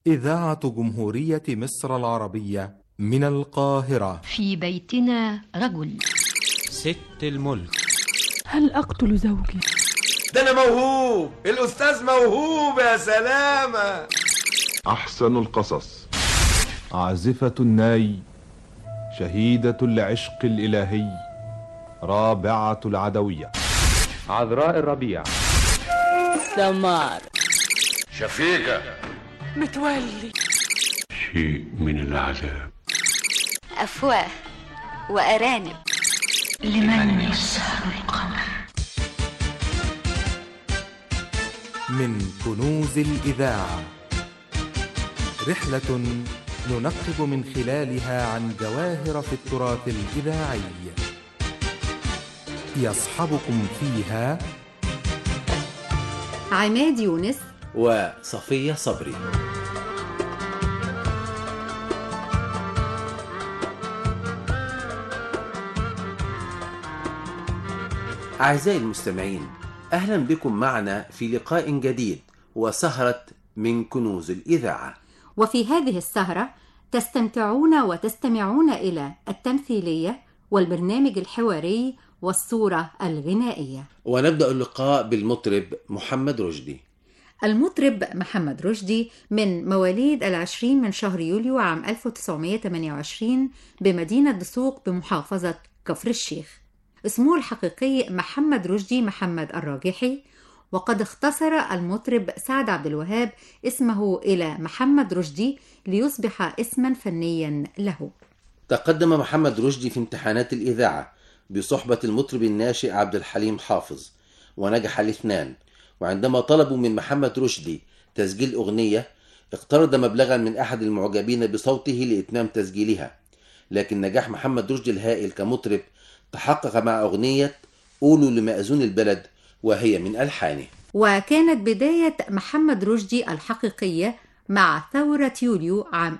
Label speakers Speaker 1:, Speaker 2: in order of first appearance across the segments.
Speaker 1: إذاعة جمهورية مصر العربية من القاهرة
Speaker 2: في بيتنا رجل
Speaker 3: ست الملك
Speaker 4: هل أقتل زوجي؟
Speaker 5: ده أنا موهوب الأستاذ موهوب يا سلامة
Speaker 6: أحسن القصص
Speaker 7: عازفة الناي شهيدة العشق الإلهي رابعة العدوية
Speaker 8: عذراء الربيع
Speaker 9: سمار
Speaker 5: شفيقة
Speaker 4: متولي
Speaker 10: شيء من العذاب
Speaker 11: أفواه وأرانب
Speaker 2: لمن يسهر القمر
Speaker 1: من كنوز الإذاعة رحلة ننقب من خلالها عن جواهر في التراث الإذاعي يصحبكم فيها
Speaker 12: عماد يونس
Speaker 13: وصفية صبري أعزائي المستمعين أهلا بكم معنا في لقاء جديد وسهرة من كنوز الإذاعة
Speaker 12: وفي هذه السهرة تستمتعون وتستمعون إلى التمثيلية والبرنامج الحواري والصورة الغنائية
Speaker 13: ونبدأ اللقاء بالمطرب محمد رشدي
Speaker 12: المطرب محمد رشدي من مواليد العشرين من شهر يوليو عام 1928 بمدينة دسوق بمحافظة كفر الشيخ اسمه الحقيقي محمد رشدي محمد الراجحي وقد اختصر المطرب سعد عبد الوهاب اسمه إلى محمد رشدي ليصبح اسما فنيا له
Speaker 13: تقدم محمد رشدي في امتحانات الإذاعة بصحبة المطرب الناشئ عبد الحليم حافظ ونجح الاثنان وعندما طلبوا من محمد رشدي تسجيل أغنية اقترض مبلغا من أحد المعجبين بصوته لإتمام تسجيلها لكن نجاح محمد رشدي الهائل كمطرب تحقق مع أغنية قولوا لمأذون البلد وهي من ألحانه
Speaker 12: وكانت بداية محمد رشدي الحقيقية مع ثورة يوليو عام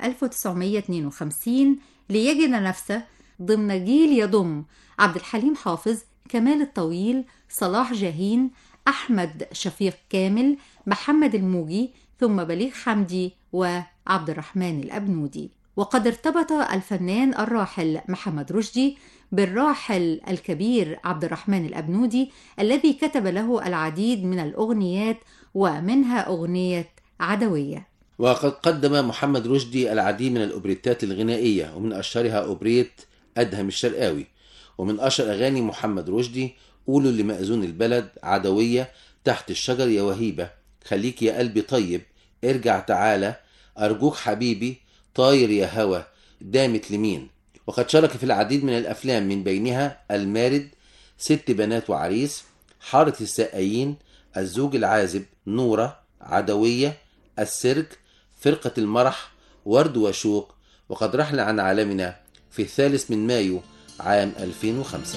Speaker 12: 1952 ليجد نفسه ضمن جيل يضم عبد الحليم حافظ كمال الطويل صلاح جاهين أحمد شفيق كامل محمد الموجي ثم بليغ حمدي وعبد الرحمن الأبنودي وقد ارتبط الفنان الراحل محمد رشدي بالراحل الكبير عبد الرحمن الأبنودي الذي كتب له العديد من الأغنيات ومنها أغنية عدوية
Speaker 13: وقد قدم محمد رشدي العديد من الأوبريتات الغنائية ومن أشهرها أوبريت أدهم الشرقاوي ومن أشهر أغاني محمد رشدي قولوا لمأذون البلد عدوية تحت الشجر يا وهيبة خليك يا قلبي طيب ارجع تعالى أرجوك حبيبي طاير يا هوى دامت لمين وقد شارك في العديد من الأفلام من بينها المارد ست بنات وعريس حارة السقايين الزوج العازب نورة عدوية السيرك فرقة المرح ورد وشوق وقد رحل عن عالمنا في الثالث من مايو عام 2005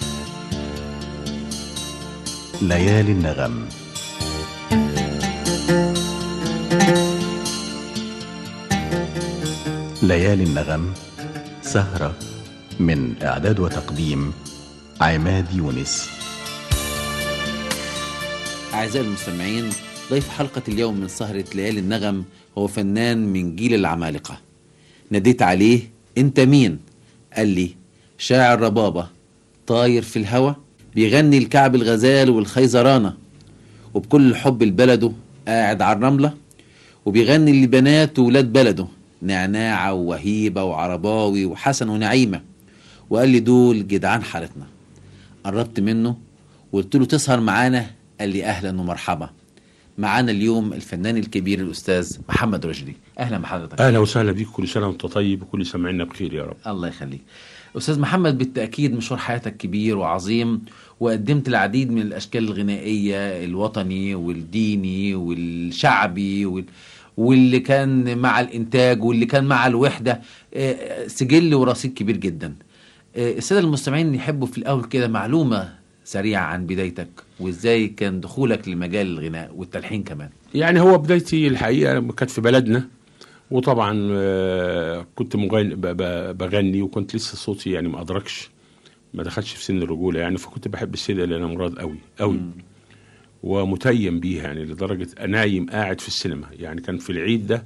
Speaker 14: ليالي النغم ليالي النغم سهرة من إعداد وتقديم عماد يونس
Speaker 13: أعزائي المستمعين ضيف حلقة اليوم من سهرة ليالي النغم هو فنان من جيل العمالقة ناديت عليه أنت مين؟ قال لي شاعر ربابة طاير في الهوى بيغني الكعب الغزال والخيزرانة وبكل حب لبلده قاعد على الرملة وبيغني لبنات وولاد بلده نعناعة ووهيبة وعرباوي وحسن ونعيمة وقال لي دول جدعان حارتنا قربت منه وقلت له تسهر معانا قال لي أهلا ومرحبا معانا اليوم الفنان الكبير الأستاذ محمد رشدي أهلا بحضرتك
Speaker 10: اهلا وسهلا بيك كل سنه وانت طيب وكل سامعينا بخير يا رب
Speaker 13: الله يخليك أستاذ محمد بالتأكيد مشوار حياتك كبير وعظيم وقدمت العديد من الأشكال الغنائية الوطني والديني والشعبي وال... واللي كان مع الإنتاج واللي كان مع الوحدة آه، سجل ورصيد كبير جدا آه، السادة المستمعين يحبوا في الأول كده معلومة سريعة عن بدايتك وإزاي كان دخولك لمجال الغناء والتلحين كمان
Speaker 10: يعني هو بدايتي الحقيقه لما كانت في بلدنا وطبعا آه، كنت مغني ب- ب- بغني وكنت لسه صوتي يعني ما ادركش ما دخلش في سن الرجوله يعني فكنت بحب السيده ليلى مراد قوي قوي ومتيم بيها يعني لدرجه انايم قاعد في السينما يعني كان في العيد ده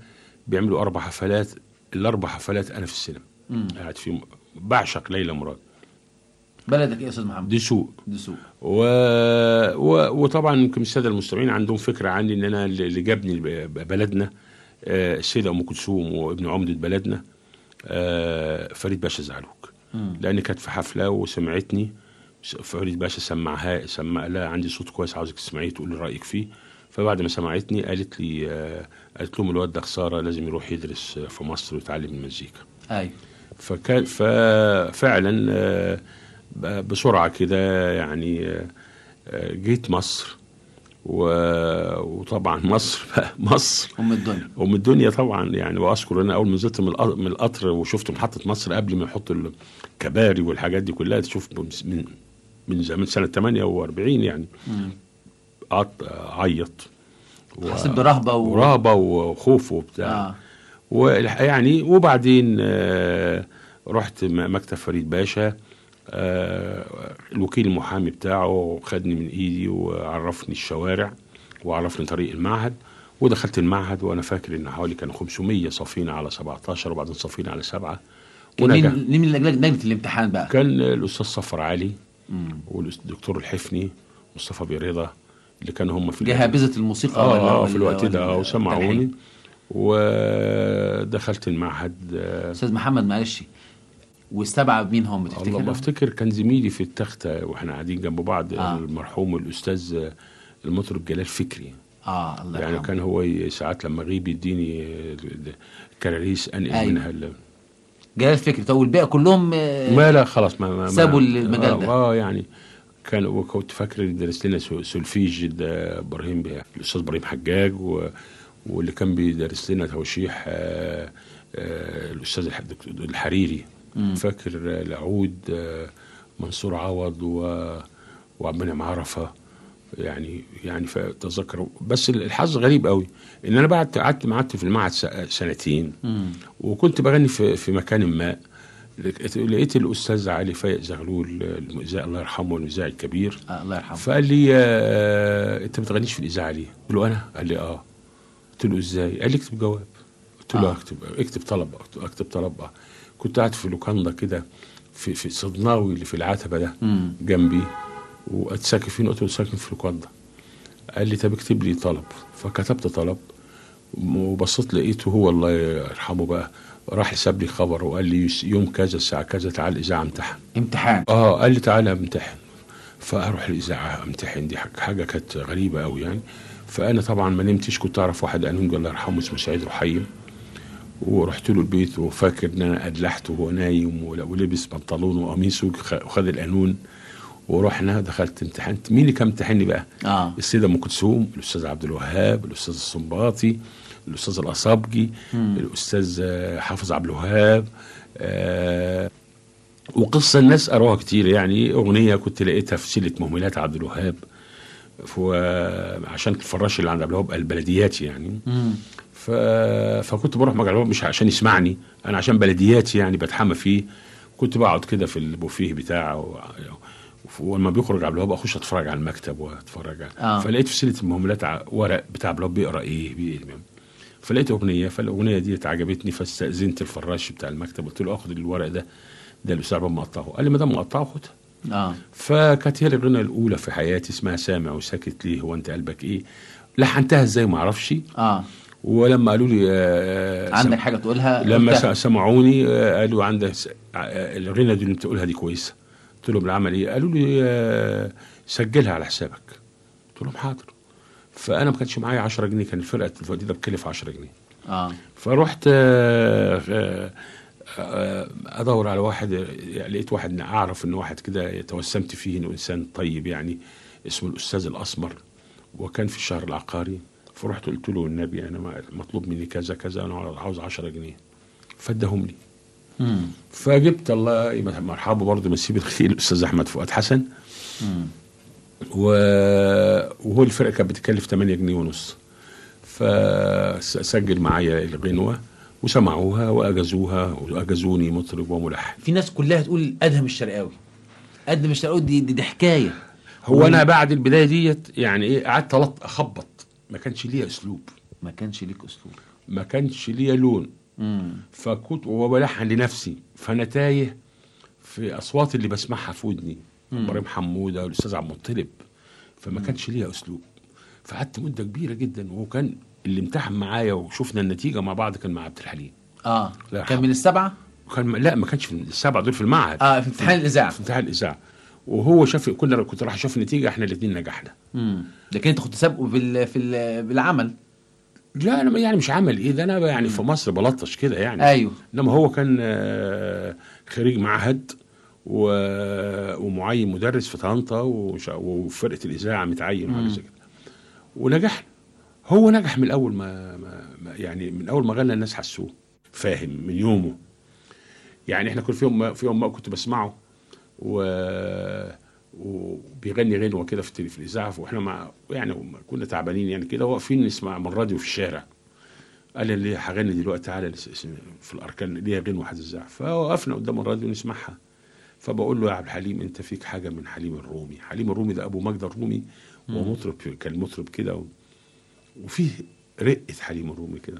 Speaker 10: بيعملوا اربع حفلات الاربع حفلات انا في السينما
Speaker 15: مم.
Speaker 10: قاعد فيهم بعشق ليلى مراد
Speaker 15: بلدك ايه يا استاذ محمد
Speaker 10: دسوق
Speaker 15: دسوق
Speaker 10: و... و... وطبعا يمكن الساده المستمعين عندهم فكره عني ان انا اللي جابني ب- بلدنا آه، السيده ام كلثوم وابن عمده بلدنا آه، فريد باشا زعلوك
Speaker 15: مم.
Speaker 10: لان كانت في حفله وسمعتني س- فريد باشا سمعها سمع لها عندي صوت كويس عاوزك تسمعيه تقولي رايك فيه فبعد ما سمعتني قالت لي آه، قالت لهم الواد ده خساره لازم يروح يدرس في مصر ويتعلم المزيكا
Speaker 15: ايوه
Speaker 10: فكان ففعلا آه، ب- بسرعه كده يعني آه، آه، جيت مصر و- وطبعا مصر بقى مصر
Speaker 15: ام الدنيا
Speaker 10: ام الدنيا طبعا يعني واذكر ان انا اول ما نزلت من الق- من القطر وشفت محطه مصر قبل ما يحطوا الكباري والحاجات دي كلها تشوف من من زمان سنه 48 يعني
Speaker 15: مم.
Speaker 10: قعدت اعيط و-
Speaker 15: حسيت برهبه و...
Speaker 10: ورهبه وخوف وبتاع
Speaker 15: آه.
Speaker 10: ويعني وبعدين آه، رحت م- مكتب فريد باشا آه، الوكيل المحامي بتاعه خدني من ايدي وعرفني الشوارع وعرفني طريق المعهد ودخلت المعهد وانا فاكر ان حوالي كانوا 500 صافين على 17 وبعدين صافين على سبعه
Speaker 15: كان مين
Speaker 10: ونجح
Speaker 15: مين من لجنه لجنة الامتحان بقى
Speaker 10: كان الاستاذ صفر علي
Speaker 15: مم.
Speaker 10: والدكتور الحفني مصطفى بيرضا اللي كانوا هم في
Speaker 15: جهابذة الموسيقى
Speaker 10: اه,
Speaker 15: ولا-
Speaker 10: آه
Speaker 15: ولا-
Speaker 10: في الوقت ده
Speaker 15: ولا
Speaker 10: اه وسمعوني
Speaker 15: التلحين؟
Speaker 10: ودخلت المعهد آه،
Speaker 15: استاذ محمد معلش والسبعه مين هم
Speaker 10: الله
Speaker 15: تفتكر
Speaker 10: بفتكر كان زميلي في التختة واحنا قاعدين جنب بعض
Speaker 15: آه.
Speaker 10: آه. المرحوم الاستاذ آه، المطرب جلال فكري
Speaker 15: اه الله
Speaker 10: يعني
Speaker 15: يرحمه
Speaker 10: كان هو ي- ساعات لما اغيب يديني آه، كراريس انقل
Speaker 15: أيوة.
Speaker 10: منها ال-
Speaker 15: جلال فكري طب والباقي كلهم آه،
Speaker 10: ما لا خلاص ما, ما
Speaker 15: سابوا
Speaker 10: ما
Speaker 15: المجال ده.
Speaker 10: اه, آه يعني كان وكنت فاكر درس لنا سو- سولفيج ده ابراهيم بيه- الاستاذ ابراهيم حجاج و واللي كان بيدرس لنا توشيح آه آه الاستاذ الح- الدكتور الحريري
Speaker 15: مم.
Speaker 10: فاكر آه، العود آه منصور عوض و وعبد المنعم عرفه يعني يعني فتذكر بس الحظ غريب قوي ان انا بعد قعدت قعدت في المعهد س- سنتين
Speaker 15: مم.
Speaker 10: وكنت بغني في في مكان ما لقيت الاستاذ علي فايق زغلول المذيع الله يرحمه المذيع الكبير
Speaker 15: آه الله يرحمه
Speaker 10: فقال لي آه انت ما بتغنيش في الاذاعه ليه؟ قلت له انا؟ قال لي اه قلت له ازاي؟ قال لي اكتب جواب قلت له
Speaker 15: آه.
Speaker 10: اكتب اكتب طلب اكتب طلب آه. كنت قاعد في لوكاندا كده في في صدناوي اللي في العتبه ده
Speaker 15: مم.
Speaker 10: جنبي واتساكن فين قلت له ساكن في لوكاندا قال لي طب اكتب لي طلب فكتبت طلب وبصيت لقيته هو الله يرحمه بقى راح ساب لي خبر وقال لي يوم كذا الساعه كذا تعال الاذاعه امتحن
Speaker 15: امتحان
Speaker 10: اه قال لي تعالى امتحن فاروح الاذاعه امتحن دي حاجه, حاجة كانت غريبه قوي يعني فانا طبعا ما نمتش كنت اعرف واحد قانون الله يرحمه اسمه سعيد رحيم ورحت له البيت وفاكر ان انا ادلحته وهو نايم ول- ولبس بنطلون وقميص وخ- وخد القانون ورحنا دخلت امتحنت مين اللي كان امتحني بقى؟
Speaker 15: اه
Speaker 10: السيده ام كلثوم الاستاذ عبد الوهاب الاستاذ السنباطي الاستاذ الاصابجي
Speaker 15: مم.
Speaker 10: الاستاذ آه، حافظ عبد الوهاب آه، وقصه الناس قروها كتير يعني اغنيه كنت لقيتها في سيله مهملات عبد الوهاب ف- عشان الفراش اللي عند عبد الوهاب البلديات يعني
Speaker 15: مم.
Speaker 10: ف... فكنت بروح مع الوهاب مش عشان يسمعني انا عشان بلدياتي يعني بتحمى فيه كنت بقعد كده في البوفيه بتاعه و... ولما بيخرج عبد الوهاب اخش اتفرج على المكتب واتفرج على...
Speaker 15: آه.
Speaker 10: فلقيت في سيره المهملات ع- ورق بتاع عبد الوهاب بيقرا ايه بي... فلقيت اغنيه فالاغنيه دي عجبتني فاستاذنت الفراش بتاع المكتب قلت له اخد الورق ده ده الاستاذ عبد مقطعه قال لي ما دام مقطعه خدها
Speaker 15: اه
Speaker 10: فكانت هي الاغنيه الاولى في حياتي اسمها سامع وساكت ليه هو انت قلبك ايه لحنتها ازاي ما اعرفش
Speaker 15: اه
Speaker 10: ولما قالوا لي آه،
Speaker 15: عندك
Speaker 10: سم-
Speaker 15: حاجه تقولها
Speaker 10: لما
Speaker 15: قلتها.
Speaker 10: س- سمعوني آه، قالوا عندك س- آه، الغنى دي اللي بتقولها دي كويسه قلت لهم العمل ايه قالوا لي آه، سجلها على حسابك قلت لهم حاضر فانا ما كانش معايا 10 جنيه كان الفرقه الوقت ده بتكلف 10 جنيه
Speaker 15: اه
Speaker 10: فرحت آه، آه، آه، ادور على واحد يعني لقيت واحد اعرف ان واحد كده توسمت فيه انه انسان طيب يعني اسمه الاستاذ الاسمر وكان في الشهر العقاري فرحت قلت له النبي انا ما- مطلوب مني كذا كذا انا عاوز 10 جنيه فاداهم لي
Speaker 15: مم.
Speaker 10: فجبت الله يبقى مرحبا برضه مسيه بالخير الاستاذ احمد فؤاد حسن
Speaker 15: مم.
Speaker 10: و... وهو الفرقه كانت بتكلف 8 جنيه ونص فسجل معايا الغنوه وسمعوها واجازوها واجازوني مطرب وملحن
Speaker 15: في ناس كلها تقول ادهم الشرقاوي ادهم الشرقاوي دي, دي, دي حكايه
Speaker 10: هو انا بعد البدايه ديت يعني ايه قعدت ألط- اخبط ما كانش ليا اسلوب
Speaker 15: ما كانش ليك اسلوب
Speaker 10: ما كانش ليا لون فكنت وبلحن لنفسي فانا تايه في اصوات اللي بسمعها في ودني
Speaker 15: مم.
Speaker 10: ابراهيم حموده والاستاذ عبد المطلب فما كانش ليا اسلوب فقعدت مده كبيره جدا وكان اللي امتحن معايا وشفنا النتيجه مع بعض كان مع عبد الحليم
Speaker 15: اه
Speaker 10: لا
Speaker 15: كان من السبعه
Speaker 10: كان لا ما كانش في السبعه دول في المعهد
Speaker 15: اه في امتحان الاذاعه
Speaker 10: في امتحان الاذاعه وهو شاف كنا كنت راح اشوف النتيجه احنا الاثنين نجحنا
Speaker 15: امم لكن انت كنت سابقه بال... في ال... بالعمل
Speaker 10: لا انا يعني مش عمل ايه ده انا يعني في مصر بلطش كده يعني
Speaker 15: ايوه
Speaker 10: انما هو كان آه، خريج معهد و- ومعين مدرس في طنطا وش- وفرقه الاذاعه متعين وحاجه زي كده ونجحنا هو نجح من الاول ما, ما, ما يعني من اول ما غنى الناس حسوه فاهم من يومه يعني احنا كنا في يوم في يوم ما كنت بسمعه و وبيغني غنوه كده في التلي- في الاذاعه واحنا مع يعني كنا تعبانين يعني كده واقفين نسمع من الراديو في الشارع قال لي ليه هغني دلوقتي تعالى نس- اس- في الاركان ليها غنوه هتذاع فوقفنا قدام الراديو نسمعها فبقول له يا عبد الحليم انت فيك حاجه من حليم الرومي حليم الرومي ده ابو مجد الرومي
Speaker 15: مم.
Speaker 10: ومطرب كان مطرب كده و... وفيه رقه حليم الرومي كده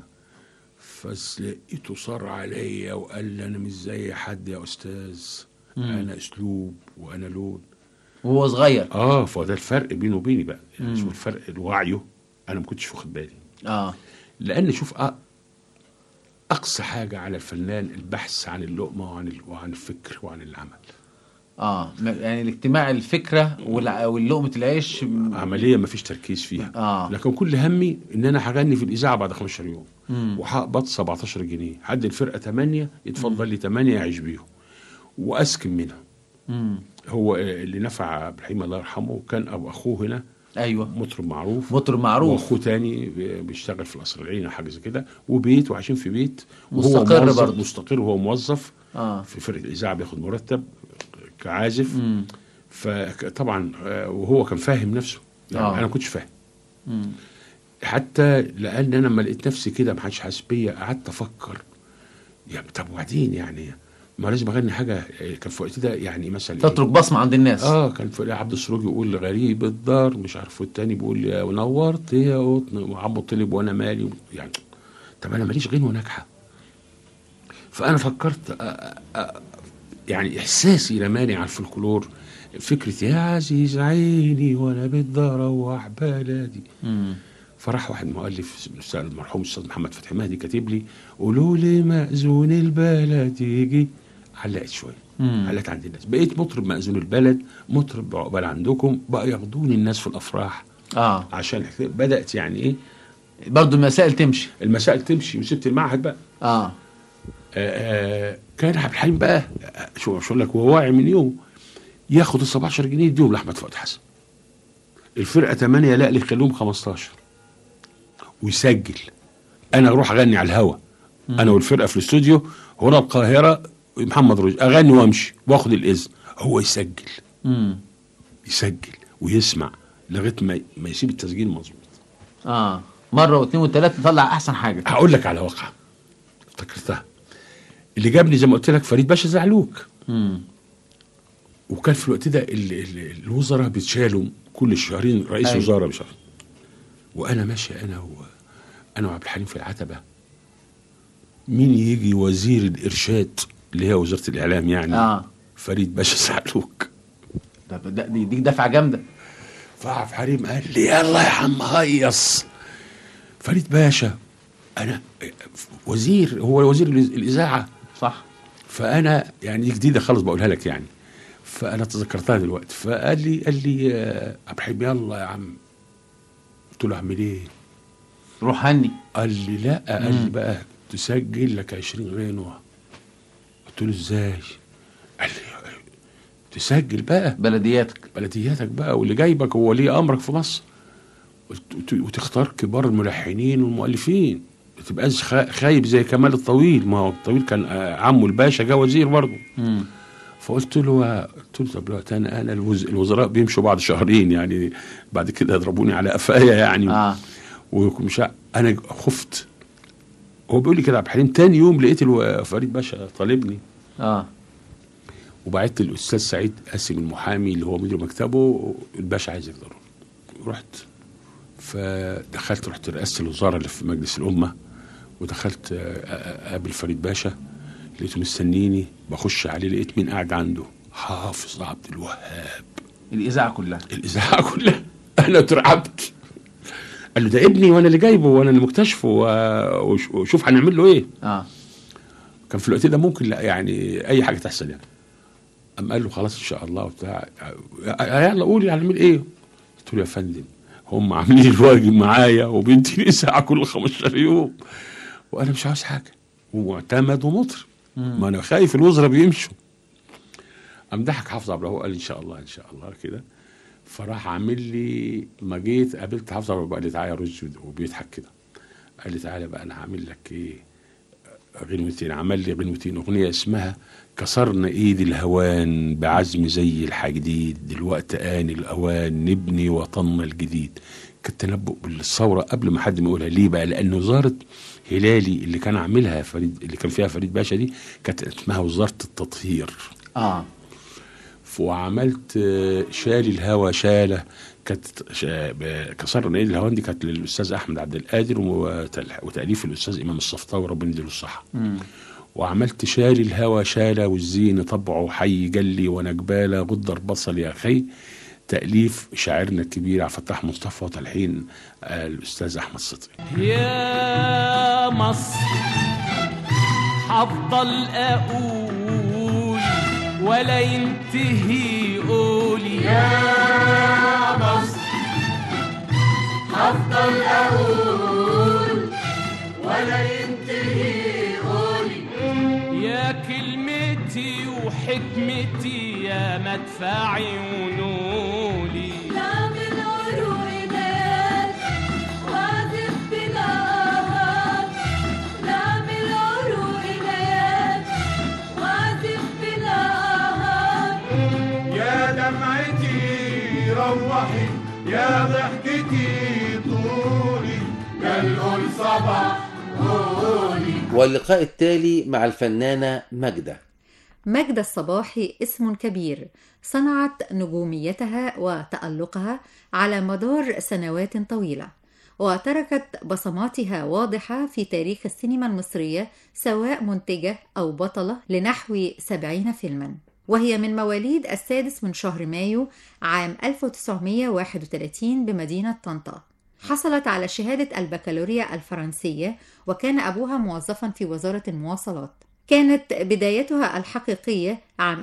Speaker 10: فلقيته صار عليا وقال لي انا مش زي حد يا استاذ
Speaker 15: مم.
Speaker 10: انا اسلوب وانا لون
Speaker 15: وهو صغير
Speaker 10: اه فده الفرق بينه وبيني بقى يعني
Speaker 15: مم.
Speaker 10: شوف الفرق الوعيه انا ما كنتش واخد بالي
Speaker 15: اه
Speaker 10: لان شوف أ- اقصى حاجه على الفنان البحث عن اللقمه وعن ال- وعن الفكر وعن العمل
Speaker 15: اه م- يعني الاجتماع الفكره والع- واللقمه العيش
Speaker 10: عمليه ما فيش تركيز فيها
Speaker 15: اه
Speaker 10: لكن كل همي ان انا هغني في الاذاعه بعد 15 يوم
Speaker 15: مم.
Speaker 10: وهقبض 17 جنيه حد الفرقه 8 يتفضل لي 8 اعيش بيهم واسكن منهم
Speaker 15: مم.
Speaker 10: هو اللي نفع عبد الحليم الله يرحمه كان ابو اخوه هنا
Speaker 15: ايوه
Speaker 10: مطرب معروف
Speaker 15: مطرب معروف
Speaker 10: واخوه تاني بيشتغل في القصر العيني أو حاجه زي كده وبيت وعايشين في بيت
Speaker 15: مستقر
Speaker 10: موظف
Speaker 15: برضه.
Speaker 10: مستقر وهو موظف
Speaker 15: اه
Speaker 10: في فرقه الاذاعه بياخد مرتب كعازف
Speaker 15: مم.
Speaker 10: فطبعا آه، وهو كان فاهم نفسه يعني
Speaker 15: آه.
Speaker 10: انا ما كنتش فاهم
Speaker 15: مم.
Speaker 10: حتى لان انا لما لقيت نفسي كده ما حدش حاسس بيا قعدت افكر يعني طب وبعدين يعني ما لازم اغني حاجه آه، كان في وقت ده يعني مثلا إيه؟
Speaker 15: تترك بصمه عند الناس
Speaker 10: اه كان في عبد السروج يقول غريب الدار مش عارف والتاني بيقول يا نورت يا قطن وعبد طلب وانا مالي يعني طب انا ماليش غنوه ناجحه فانا فكرت آه، آه، آه، يعني احساسي رماني على الفلكلور فكره يا عزيز عيني وانا بدي اروح بلدي
Speaker 15: مم.
Speaker 10: فراح واحد مؤلف الاستاذ المرحوم الاستاذ محمد فتحي مهدي كاتب لي قولوا لي مأذون البلد يجي علقت شويه
Speaker 15: مم.
Speaker 10: علقت عند الناس بقيت مطرب مأذون البلد مطرب عقبال عندكم بقى ياخدوني الناس في الافراح
Speaker 15: اه
Speaker 10: عشان الحكاية- بدات يعني ايه
Speaker 15: برضه المسائل تمشي
Speaker 10: المسائل تمشي وسبت المعهد بقى
Speaker 15: اه
Speaker 10: آه، كان عبد الحليم بقى آه، شو شو لك وهو واعي من يوم ياخد ال 17 جنيه يديهم لاحمد فؤاد حسن الفرقه 8 لا اللي يخليهم 15 ويسجل انا اروح اغني على الهوا انا والفرقه في الاستوديو هنا القاهره محمد رشدي اغني وامشي واخد الاذن هو يسجل
Speaker 15: مم.
Speaker 10: يسجل ويسمع لغايه ما ما يسيب التسجيل مظبوط
Speaker 15: اه مره واثنين وثلاثه نطلع احسن حاجه
Speaker 10: هقول لك على واقعه افتكرتها اللي جابني زي ما قلت لك فريد باشا زعلوك
Speaker 15: مم.
Speaker 10: وكان في الوقت ده ال- ال- الوزراء بيتشالوا كل شهرين رئيس
Speaker 15: أيوة.
Speaker 10: وزراء مش عارف وانا ماشي انا و... انا وعبد الحليم في العتبه مين يجي وزير الارشاد اللي هي وزاره الاعلام يعني
Speaker 15: اه
Speaker 10: فريد باشا زعلوك
Speaker 15: ده ده دي دي دفعه جامده
Speaker 10: فعبد الحليم قال لي يلا يا عم هيص فريد باشا انا وزير هو وزير الاذاعه
Speaker 15: صح
Speaker 10: فانا يعني دي جديده خالص بقولها لك يعني فانا تذكرتها دلوقتي فقال لي قال لي آه، عبد الحليم يلا يا عم قلت له اعمل ايه؟
Speaker 15: روح هني
Speaker 10: قال لي لا قال لي
Speaker 15: مم.
Speaker 10: بقى تسجل لك 20 غنوه قلت له ازاي؟ قال لي تسجل بقى
Speaker 15: بلدياتك
Speaker 10: بلدياتك بقى واللي جايبك هو ليه امرك في مصر وت- وت- وتختار كبار الملحنين والمؤلفين ما تبقاش خا- خايب زي كمال الطويل ما هو الطويل كان آه، عمه الباشا جه وزير برضه
Speaker 15: مم.
Speaker 10: فقلت له قلت له طب دلوقتي انا انا الوز... الوزراء بيمشوا بعد شهرين يعني بعد كده يضربوني على قفايا يعني
Speaker 15: اه
Speaker 10: ومش ع- انا خفت هو بيقول لي كده عبد الحليم تاني يوم لقيت الو- فريد باشا طالبني
Speaker 15: اه
Speaker 10: وبعت الاستاذ سعيد قاسم المحامي اللي هو مدير مكتبه الباشا عايز يقدر رحت فدخلت رحت رئاسه الوزاره اللي في مجلس الامه ودخلت آه، اقابل فريد باشا لقيته مستنيني بخش عليه لقيت مين قاعد عنده حافظ عبد الوهاب
Speaker 15: الاذاعه كلها
Speaker 10: الاذاعه كلها انا اترعبت قال له ده ابني وانا اللي جايبه وانا اللي مكتشفه و- وش- وشوف هنعمل له ايه
Speaker 15: اه
Speaker 10: كان في الوقت ده ممكن لا يعني اي حاجه تحصل يعني قام قال له خلاص ان شاء الله وبتاع آه، يلا قولي هنعمل ايه قلت له يا فندم هم عاملين الواجب معايا وبيديني ساعه كل 15 يوم وانا مش عاوز حاجه ومعتمد ومطرب ما انا خايف الوزراء بيمشوا قام ضحك حافظ عبد الوهاب قال ان شاء الله ان شاء الله كده فراح عامل لي ما جيت قابلت حافظ عبد الوهاب قال لي تعالى يا رشدي وبيضحك كده قال لي تعالى بقى انا هعمل لك ايه غنوتين عمل لي غنوتين اغنيه اسمها كسرنا ايد الهوان بعزم زي الحديد دلوقتي آن الاوان نبني وطننا الجديد كانت تنبؤ بالثوره قبل ما حد ما يقولها ليه بقى لان وزاره هلالي اللي كان عاملها فريد اللي كان فيها فريد باشا دي كانت اسمها وزاره التطهير
Speaker 15: اه
Speaker 10: وعملت آه، شالي الهوى شاله كانت شا- ب- كسرنا ايد الهوان دي كانت للاستاذ احمد عبد القادر وتل- وتاليف الاستاذ امام الصفطاوي ربنا يديله الصحه
Speaker 15: مم.
Speaker 10: وعملت شالي الهوى شالة والزين طبعه حي جلي وانا جبالة غدر بصل يا اخي تأليف شاعرنا الكبير عبد الفتاح مصطفى وتلحين آه، الأستاذ أحمد صدقي
Speaker 16: يا مصر هفضل اقول ولا ينتهي قولي يا مصر هفضل اقول ولا ينتهي قولي يا كلمتي وحكمتي يا مدفعي ونولي
Speaker 17: لا من عروق ناس واقف بنهار لا من عروق ناس واقف بنهار
Speaker 16: يا دمعتي روحي يا ضحكتي طولي يا القول صباح قولي
Speaker 13: واللقاء التالي مع الفنانة ماجدة
Speaker 12: ماجدة الصباحي اسم كبير صنعت نجوميتها وتألقها على مدار سنوات طويلة وتركت بصماتها واضحة في تاريخ السينما المصرية سواء منتجة أو بطلة لنحو سبعين فيلما وهي من مواليد السادس من شهر مايو عام 1931 بمدينة طنطا حصلت على شهادة البكالوريا الفرنسية وكان أبوها موظفا في وزارة المواصلات كانت بدايتها الحقيقية عام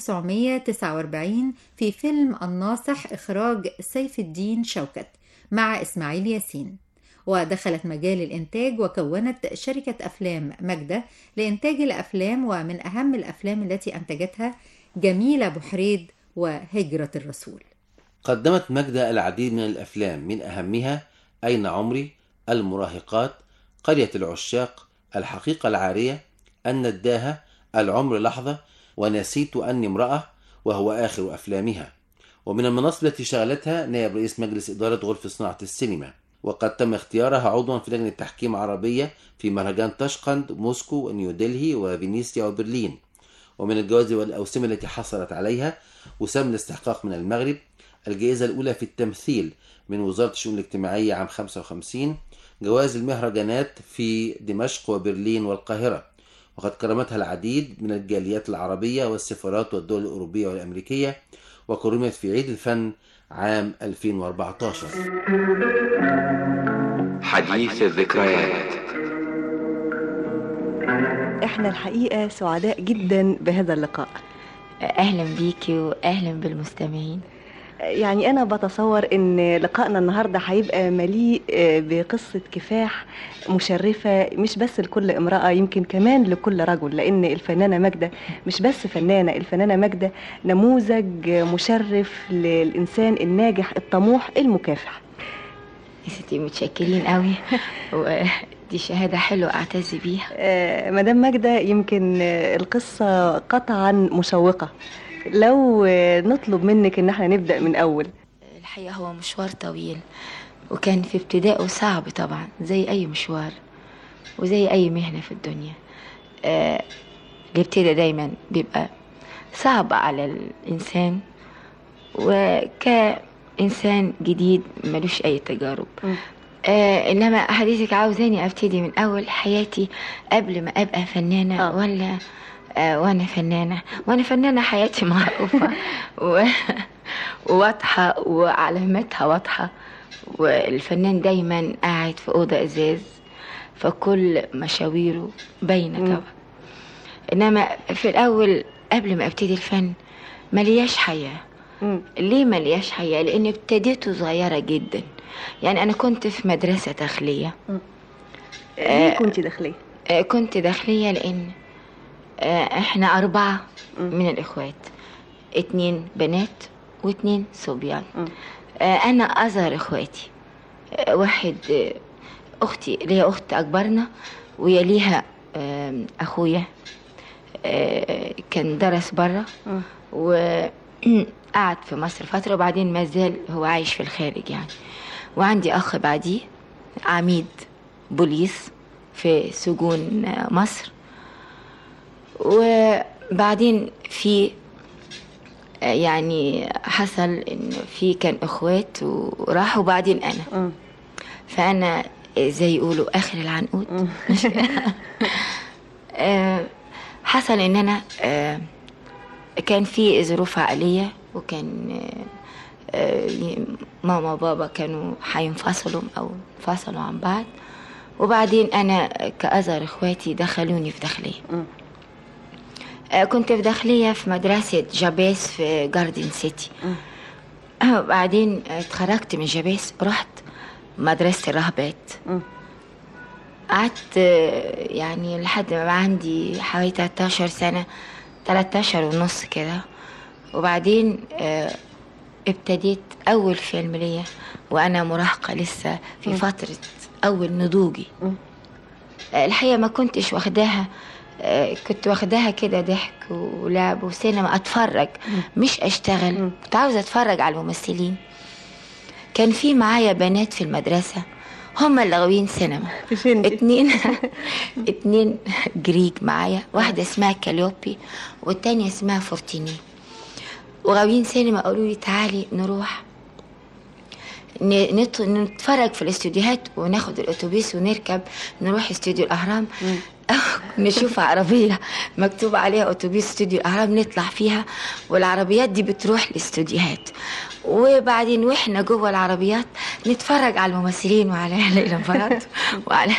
Speaker 12: 1949 في فيلم الناصح إخراج سيف الدين شوكت مع إسماعيل ياسين ودخلت مجال الإنتاج وكونت شركة أفلام مجدة لإنتاج الأفلام ومن أهم الأفلام التي أنتجتها جميلة بحريد وهجرة الرسول
Speaker 13: قدمت ماجدة العديد من الأفلام من أهمها أين عمري المراهقات قرية العشاق الحقيقة العارية النداهة العمر لحظة ونسيت أني امرأة وهو آخر أفلامها ومن المناصب التي شغلتها نائب رئيس مجلس إدارة غرفة صناعة السينما وقد تم اختيارها عضوا في لجنة تحكيم عربية في مهرجان تاشقند موسكو ونيودلهي وفينيسيا وبرلين ومن الجوائز والأوسمة التي حصلت عليها وسام الاستحقاق من المغرب الجائزة الأولى في التمثيل من وزارة الشؤون الاجتماعية عام 55 جوائز المهرجانات في دمشق وبرلين والقاهرة وقد كرمتها العديد من الجاليات العربية والسفارات والدول الأوروبية والأمريكية وكرمت في عيد الفن عام 2014
Speaker 18: حديث الذكريات
Speaker 19: احنا الحقيقة سعداء جدا بهذا اللقاء
Speaker 20: اهلا بيكي واهلا بالمستمعين
Speaker 19: يعني انا بتصور ان لقائنا النهارده هيبقى مليء آه، بقصه كفاح مشرفه مش بس لكل امراه يمكن كمان لكل رجل لان الفنانه ماجده مش بس فنانه الفنانه ماجده نموذج مشرف للانسان الناجح الطموح المكافح
Speaker 20: يا ستي متشكرين قوي ودي شهاده حلوه اعتز بيها
Speaker 19: آه، مدام ماجده يمكن آه، القصه قطعا مشوقه لو آه، نطلب منك ان احنا نبدا من اول
Speaker 20: الحقيقه هو مشوار طويل وكان في ابتدائه صعب طبعا زي اي مشوار وزي اي مهنه في الدنيا آه، الابتداء دايما بيبقى صعب على الانسان وكإنسان جديد ملوش أي تجارب آه انما حضرتك عاوزاني ابتدي من اول حياتي قبل ما ابقى فنانه آه. ولا آه وانا فنانه وانا فنانه حياتي معروفه و... وواضحه وعلاماتها واضحه والفنان دايما قاعد في اوضه ازاز فكل مشاويره باينه طبعا انما في الاول قبل ما ابتدي الفن ملياش حياه ليه ملياش حياه لان ابتديته صغيره جدا يعني انا كنت في مدرسه داخليه
Speaker 19: ليه كنت داخليه
Speaker 20: آه، كنت داخليه لان آه، احنا اربعه من الاخوات اتنين بنات واتنين صبيان آه، انا اصغر اخواتي آه، واحد آه، اختي ليا اخت اكبرنا ويليها آم، اخويا آه، كان درس بره وقعد في مصر فتره وبعدين ما زال هو عايش في الخارج يعني وعندي اخ بعديه عميد بوليس في سجون آه، مصر وبعدين في آه، يعني حصل ان في كان اخوات وراحوا بعدين انا فانا زي يقولوا اخر العنقود آه، حصل ان انا آه، كان في ظروف عائليه وكان آه، آه، ماما وبابا كانوا هينفصلوا او انفصلوا عن بعض وبعدين انا كأصغر اخواتي دخلوني في داخليه آه، كنت في داخليه في مدرسه جابيس في جاردن سيتي آه، وبعدين اتخرجت من جابيس رحت مدرسه الرهبات قعدت آه، يعني لحد ما بقى عندي حوالي 13 سنة 13 ونص كده وبعدين آه، ابتديت أول فيلم ليا وأنا مراهقة لسه في فترة أول نضوجي آه، الحقيقة ما كنتش واخداها آه، كنت واخداها كده ضحك ولعب وسينما أتفرج مش أشتغل كنت عاوزة أتفرج على الممثلين كان في معايا بنات في المدرسة هما اللي غاويين سينما اتنين اتنين جريج معايا واحدة اسمها كاليوبي والتانية اسمها فورتيني وغاويين سينما قالوا لي تعالي نروح ن- نت- نتفرج في الاستوديوهات وناخد الاتوبيس ونركب نروح استوديو الاهرام نشوف عربية مكتوب عليها اتوبيس استوديو الاهرام نطلع فيها والعربيات دي بتروح الاستوديوهات وبعدين واحنا جوه العربيات نتفرج على الممثلين وعلى ليلى مراد وعلى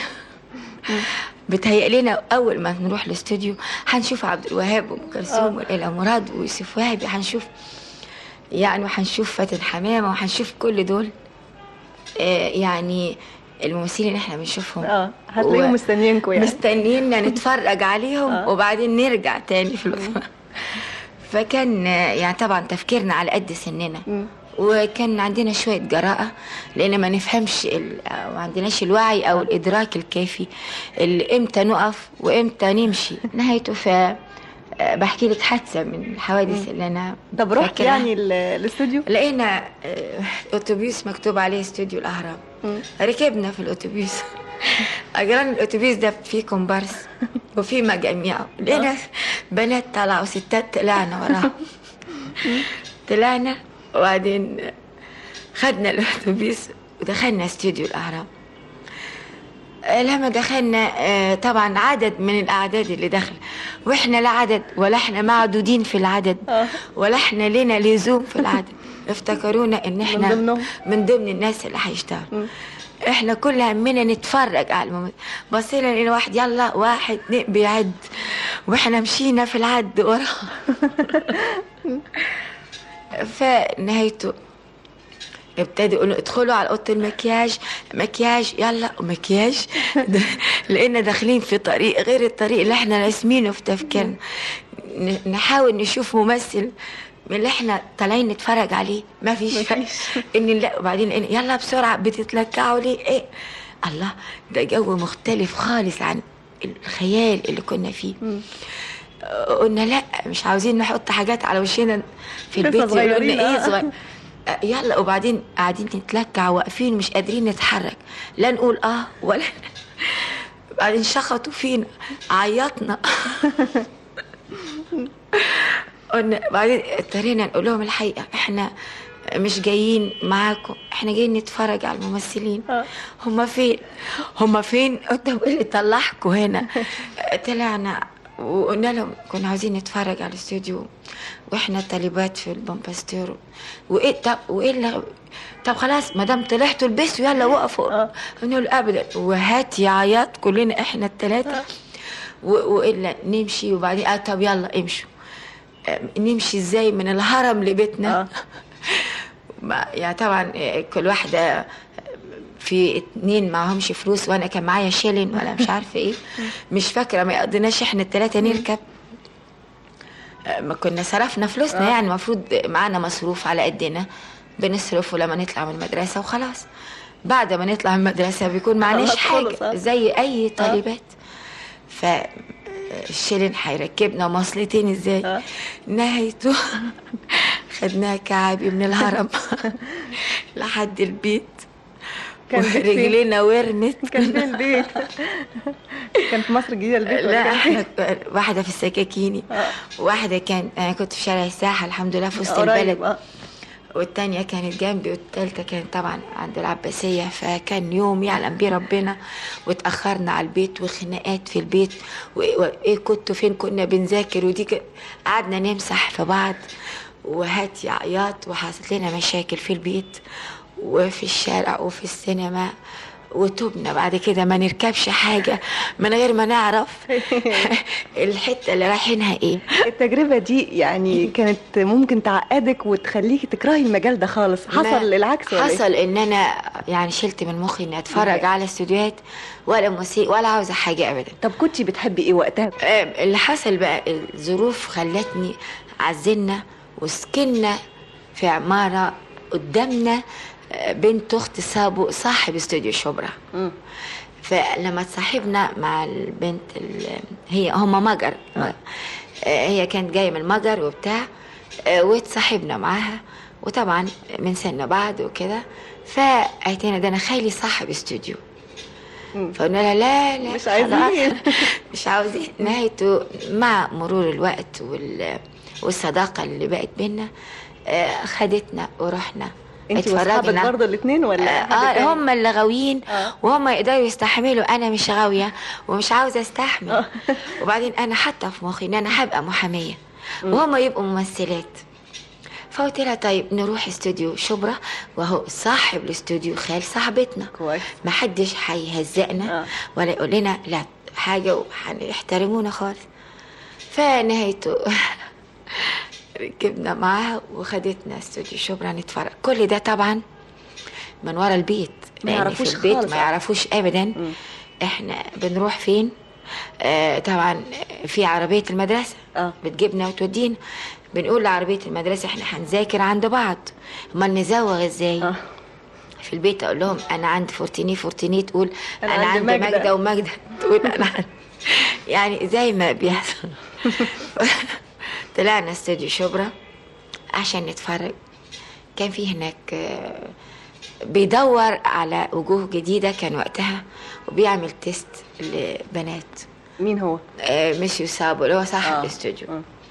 Speaker 20: بتهيأ لنا اول ما نروح الاستوديو هنشوف عبد الوهاب وام كلثوم وليلى مراد ويوسف وهبي هنشوف يعني وهنشوف فاتن حمامه وهنشوف كل دول آه، يعني الممثلين اللي احنا بنشوفهم
Speaker 19: اه هتلاقيهم مستنيينكوا يعني
Speaker 20: مستنييننا نتفرج عليهم
Speaker 19: آه.
Speaker 20: وبعدين نرجع تاني في الوقت فكان آه، يعني طبعا تفكيرنا على قد سننا وكان عندنا شوية جراءة لأن ما نفهمش ال- أو ما عندناش الوعي أو الإدراك الكافي اللي إمتى نقف وإمتى نمشي نهايته ف آه، بحكي لك حادثة من الحوادث اللي أنا
Speaker 19: طب رحت
Speaker 20: فاكراها.
Speaker 19: يعني ال- الاستوديو
Speaker 20: لقينا آه، اتوبيس مكتوب عليه استوديو الاهرام ركبنا في الاتوبيس اجران الاتوبيس ده فيه كومبارس وفيه مجاميع لقينا بنات طلعوا وستات طلعنا وراهم طلعنا وبعدين خدنا الاتوبيس ودخلنا استوديو الاهرام آه، لما دخلنا آه، طبعا عدد من الاعداد اللي داخله واحنا لا عدد ولا احنا معدودين في العدد ولا احنا لنا لزوم في العدد افتكرونا ان احنا
Speaker 19: من ضمنهم؟
Speaker 20: من ضمن الناس اللي هيشتغلوا احنا كل همنا نتفرج على الممثل بصينا لقينا واحد يلا واحد اتنين بيعد واحنا مشينا في العد وراه فنهايته ابتدوا يقولوا ادخلوا على اوضه المكياج مكياج يلا مكياج د- لقينا داخلين في طريق غير الطريق اللي احنا راسمينه في تفكيرنا ن- نحاول نشوف ممثل من اللي احنا طالعين نتفرج عليه ما فيش فرق. ان لا وبعدين إن يلا بسرعه بتتلكعوا ليه ايه الله ده جو مختلف خالص عن الخيال اللي كنا فيه قلنا لا مش عاوزين نحط حاجات على وشنا في
Speaker 19: لسه
Speaker 20: البيت يقولوا
Speaker 19: صغيرين،
Speaker 20: لنا ايه
Speaker 19: آه.
Speaker 20: صغير آه، يلا وبعدين قاعدين نتلكع واقفين مش قادرين نتحرك لا نقول اه ولا بعدين شخطوا فينا عيطنا قلنا بعدين اضطرينا نقول لهم الحقيقه احنا مش جايين معاكم احنا جايين نتفرج على الممثلين هما فين هما فين طب ايه اللي طلعكم هنا طلعنا وقلنا لهم كنا عاوزين نتفرج على الاستوديو واحنا طالبات في البومباستيرو وايه طب وايه اللي طب خلاص ما دام طلعتوا البسوا يلا وقفوا قلنا له ابدا وهات يا عياط كلنا احنا الثلاثه والا نمشي وبعدين اه طب يلا امشوا آه، نمشي ازاي من الهرم لبيتنا ما يعني طبعا آه، كل واحده في اتنين معهمش فلوس وانا كان معايا شيلين ولا مش عارفه ايه مش فاكره ما يقضيناش احنا الثلاثه نركب آه، ما كنا صرفنا فلوسنا
Speaker 19: آه.
Speaker 20: يعني المفروض معانا مصروف على قدنا بنصرفه لما نطلع من المدرسه وخلاص بعد ما نطلع من المدرسه بيكون معناش
Speaker 19: خلاص،
Speaker 20: حاجه زي اي طالبات ف الشيلين هيركبنا مواصلتين ازاي نهايته خدناها كعبي من الهرم لحد البيت
Speaker 19: كان بيت فين؟
Speaker 20: رجلينا ورمت
Speaker 19: كان فين البيت؟ كان في مصر الجديدة البيت ولا
Speaker 20: لا
Speaker 19: كان فين؟
Speaker 20: احنا واحدة في السكاكيني واحدة كان انا كنت في شارع الساحة الحمد لله في وسط
Speaker 19: قريب،
Speaker 20: البلد
Speaker 19: آه.
Speaker 20: والتانية كانت جنبي والتالتة كانت طبعا عند العباسية فكان يوم يعلم بيه ربنا واتأخرنا على البيت وخناقات في البيت وإيه وإيه كنتوا فين كنا بنذاكر ودي ك- قعدنا نمسح في بعض وهات يا عياط وحصلت لنا مشاكل في البيت وفي الشارع وفي السينما وتوبنا بعد كده ما نركبش حاجة من غير ما نعرف الحتة اللي رايحينها ايه
Speaker 19: التجربة دي يعني كانت ممكن تعقدك وتخليكي تكرهي المجال ده خالص حصل
Speaker 20: ما-
Speaker 19: العكس ولا إيه؟
Speaker 20: حصل ان انا يعني شلت من مخي اني اتفرج على استوديوهات ولا موسيقى ولا عاوزه حاجه ابدا
Speaker 19: طب كنت بتحبي ايه وقتها
Speaker 20: آه، اللي حصل بقى الظروف خلتني عزلنا وسكننا في عماره قدامنا آه، بنت اخت سابو صاحب استوديو شبرا فلما اتصاحبنا مع البنت ال- هي هما مجر آه، هي كانت جايه من المجر وبتاع آه، واتصاحبنا معاها وطبعا من سن بعض وكده فقالت لنا ده انا خالي صاحب استوديو فقلنا لها لا لا
Speaker 19: مش عايزين.
Speaker 20: خلاص، مش عاوزين نهايته مع مرور الوقت وال والصداقه اللي بقت بينا آه، خدتنا ورحنا
Speaker 19: انت واصحابك برضه الاثنين ولا حد
Speaker 20: اه
Speaker 19: تاني؟
Speaker 20: هم اللي غاويين وهم يقدروا يستحملوا انا مش غاويه ومش عاوزه استحمل وبعدين انا حاطه في مخي ان انا هبقى محاميه وهم يبقوا ممثلات فقلت لها طيب نروح استوديو شبرا وهو صاحب الاستوديو خال صاحبتنا
Speaker 19: كويس
Speaker 20: ما حدش هيهزقنا ولا يقول لنا لا حاجه وهيحترمونا خالص فنهايته ركبنا معاها وخدتنا استوديو شبرا نتفرج كل ده طبعا من ورا البيت
Speaker 19: ما
Speaker 20: لأن
Speaker 19: يعرفوش
Speaker 20: في البيت
Speaker 19: خالص.
Speaker 20: ما يعرفوش ابدا احنا بنروح فين آه طبعا في عربيه المدرسه
Speaker 19: آه.
Speaker 20: بتجيبنا وتودينا بنقول لعربيه المدرسه احنا هنذاكر عند بعض امال نزوغ ازاي آه. في البيت اقول لهم انا عندي فورتيني فورتيني تقول
Speaker 19: أنا
Speaker 20: انا,
Speaker 19: عندي
Speaker 20: عندي
Speaker 19: ماجدة.
Speaker 20: ماجده وماجده تقول انا عندي يعني زي ما بيحصل طلعنا استوديو شبرا عشان نتفرج كان في هناك آه، بيدور على وجوه جديدة كان وقتها وبيعمل تيست لبنات
Speaker 19: مين هو؟
Speaker 20: آه، ميسيو سابو اللي هو صاحب
Speaker 19: آه.
Speaker 20: الاستوديو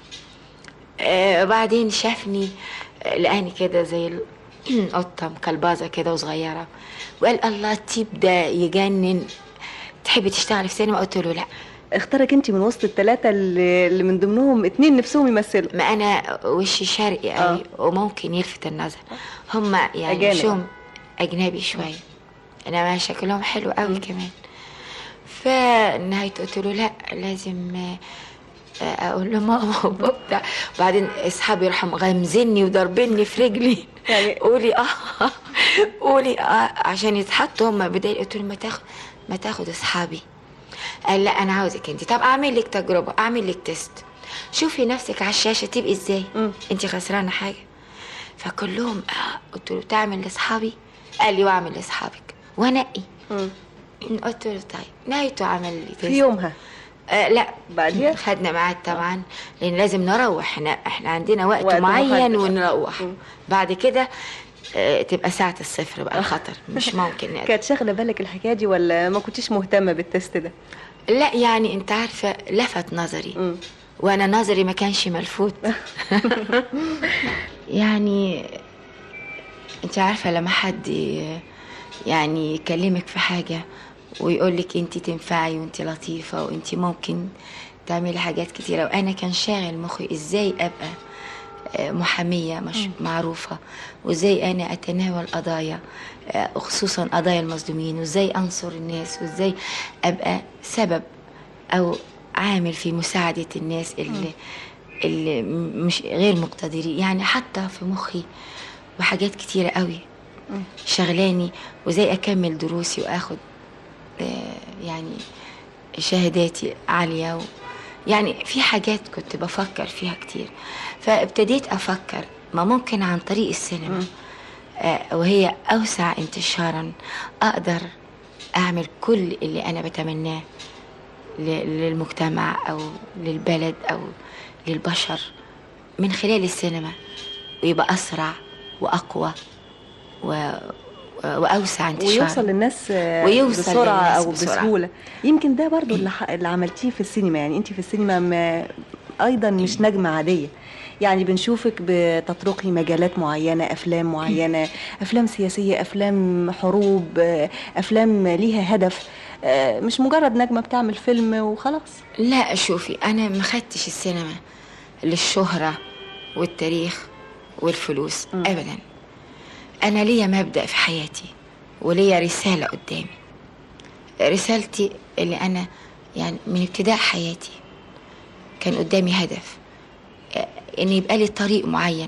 Speaker 20: آه بعدين شافني آه، لقاني كده زي القطة مكلبازة كده وصغيرة وقال الله التيب ده يجنن تحبي تشتغلي في سينما قلت له لا
Speaker 19: اختارك انت من وسط الثلاثة اللي, اللي من ضمنهم اتنين نفسهم يمثلوا
Speaker 20: ما انا وشي شرقي قوي وممكن يلفت النظر هم يعني
Speaker 19: أجانب.
Speaker 20: وشهم اجنبي شويه انما شكلهم حلو قوي كمان فنهايته قلت له لا لازم آه، اقول له ماما وبابا وبعدين اصحابي راحوا غمزني وضربني في رجلي
Speaker 19: يعني
Speaker 20: قولي اه قولي اه عشان يتحطوا هم بداية قلت له ما تاخد ما تاخد اصحابي قال لا انا عاوزك انت طب اعمل لك تجربه اعمل لك تيست شوفي نفسك على الشاشه تبقي ازاي انت خسرانه حاجه فكلهم آه قلت له تعمل لاصحابي قال لي واعمل لاصحابك وانقي قلت له طيب نهايته عمل لي
Speaker 19: في يومها
Speaker 20: آه لا
Speaker 19: بعديها
Speaker 20: خدنا ميعاد طبعا لان لازم نروح احنا احنا عندنا وقت,
Speaker 19: وقت
Speaker 20: وقت معين
Speaker 19: محدد.
Speaker 20: ونروح بعد كده آه تبقى ساعة الصفر بقى الخطر مش ممكن نقدر.
Speaker 19: كانت شاغلة بالك الحكاية دي ولا ما كنتيش مهتمة بالتست ده؟
Speaker 20: لا يعني انت عارفة لفت نظري وانا نظري ما كانش ملفوت يعني انت عارفة لما حد ي- يعني يكلمك في حاجة ويقولك انت تنفعي وانت لطيفة وانت ممكن تعملي حاجات كتيرة وانا كان شاغل مخي ازاي ابقى آه، محامية مش معروفة وازاي انا اتناول قضايا آه، خصوصا قضايا المظلومين وازاي انصر الناس وازاي ابقى سبب او عامل في مساعدة الناس اللي اللي م- مش غير مقتدرين يعني حتى في مخي وحاجات كتيرة قوي شغلاني وازاي اكمل دروسي واخد آه، يعني شهاداتي عالية و يعني في حاجات كنت بفكر فيها كتير فابتديت افكر ما ممكن عن طريق السينما آه، وهي اوسع انتشارا اقدر اعمل كل اللي انا بتمناه ل- للمجتمع او للبلد او للبشر من خلال السينما ويبقى اسرع واقوى و... واوسع انتشارا
Speaker 19: ويوصل للناس آه،
Speaker 20: ويوصل
Speaker 19: بسرعة
Speaker 20: للناس
Speaker 19: أو
Speaker 20: بسرعة.
Speaker 19: بسهولة يمكن ده برضو اللي, ح- اللي عملتيه في السينما يعني أنت في السينما ما أيضا مش نجمة عادية يعني بنشوفك بتطرقي مجالات معينة أفلام معينة أفلام سياسية أفلام حروب آه، أفلام ليها هدف آه، مش مجرد نجمة بتعمل فيلم وخلاص
Speaker 20: لا شوفي انا ما خدتش السينما للشهرة والتاريخ والفلوس ابدا انا ليا مبدأ في حياتي وليا رسالة قدامي رسالتي اللي انا يعني من ابتداء حياتي كان قدامي هدف آه، ان يبقى لي طريق معين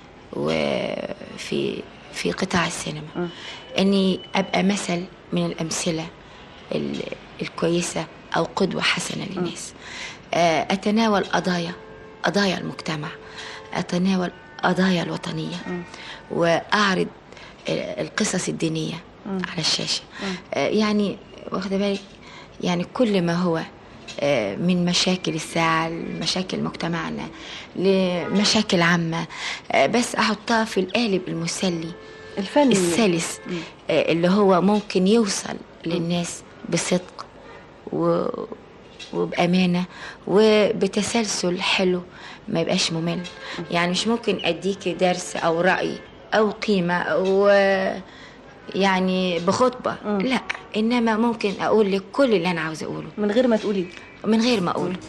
Speaker 20: وفي في قطاع السينما اني ابقى مثل من الامثله ال- الكويسه او قدوه حسنه للناس آه، اتناول قضايا قضايا المجتمع اتناول قضايا الوطنيه واعرض آه، القصص الدينيه على الشاشه آه، يعني واخده بالك يعني كل ما هو آه، من مشاكل الساعة لمشاكل مجتمعنا لمشاكل عامة آه، بس أحطها في القالب المسلي
Speaker 19: الفني
Speaker 20: السلس آه، اللي هو ممكن يوصل للناس بصدق و... وبأمانة وبتسلسل حلو ما يبقاش ممل يعني مش ممكن أديكي درس أو رأي أو قيمة أو يعني بخطبة لا إنما ممكن أقول لك كل اللي أنا عاوزة أقوله
Speaker 19: من غير ما تقولي
Speaker 20: من غير ما أقوله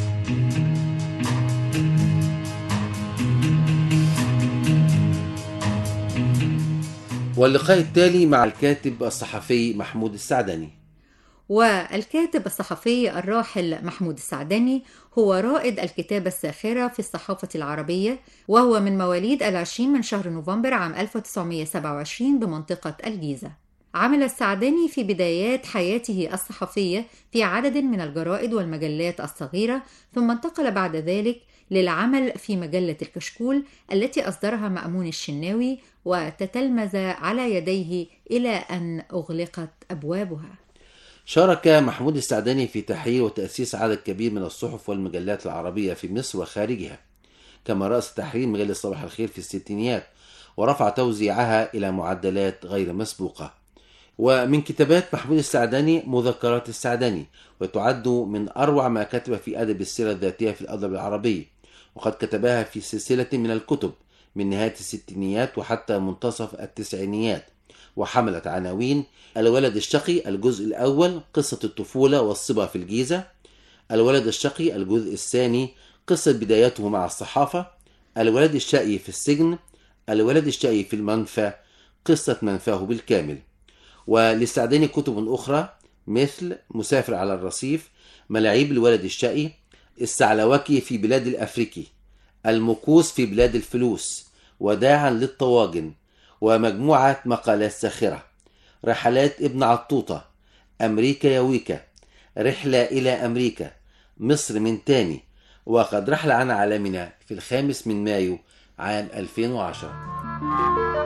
Speaker 13: واللقاء التالي مع الكاتب الصحفي محمود السعدني
Speaker 12: والكاتب الصحفي الراحل محمود السعدني هو رائد الكتابة الساخرة في الصحافة العربية وهو من مواليد العشرين من شهر نوفمبر عام 1927 بمنطقة الجيزة عمل السعدني في بدايات حياته الصحفية في عدد من الجرائد والمجلات الصغيرة ثم انتقل بعد ذلك للعمل في مجلة الكشكول التي أصدرها مأمون الشناوي وتتلمذ على يديه إلى أن أغلقت أبوابها
Speaker 13: شارك محمود السعداني في تحرير وتأسيس عدد كبير من الصحف والمجلات العربية في مصر وخارجها كما رأس تحرير مجلة صباح الخير في الستينيات ورفع توزيعها إلى معدلات غير مسبوقة ومن كتابات محمود السعداني مذكرات السعداني وتعد من أروع ما كتب في أدب السيرة الذاتية في الأدب العربي وقد كتبها في سلسلة من الكتب من نهاية الستينيات وحتى منتصف التسعينيات وحملت عناوين الولد الشقي الجزء الأول قصة الطفولة والصبا في الجيزة الولد الشقي الجزء الثاني قصة بداياته مع الصحافة الولد الشقي في السجن الولد الشقي في المنفى قصة منفاه بالكامل وللسعداني كتب أخرى مثل مسافر على الرصيف ملاعيب الولد الشقي السعلوكي في بلاد الأفريكي المكوس في بلاد الفلوس وداعا للطواجن ومجموعة مقالات ساخرة رحلات ابن عطوطة أمريكا يا ويكا رحلة إلى أمريكا مصر من تاني وقد رحل عن عالمنا في الخامس من مايو عام 2010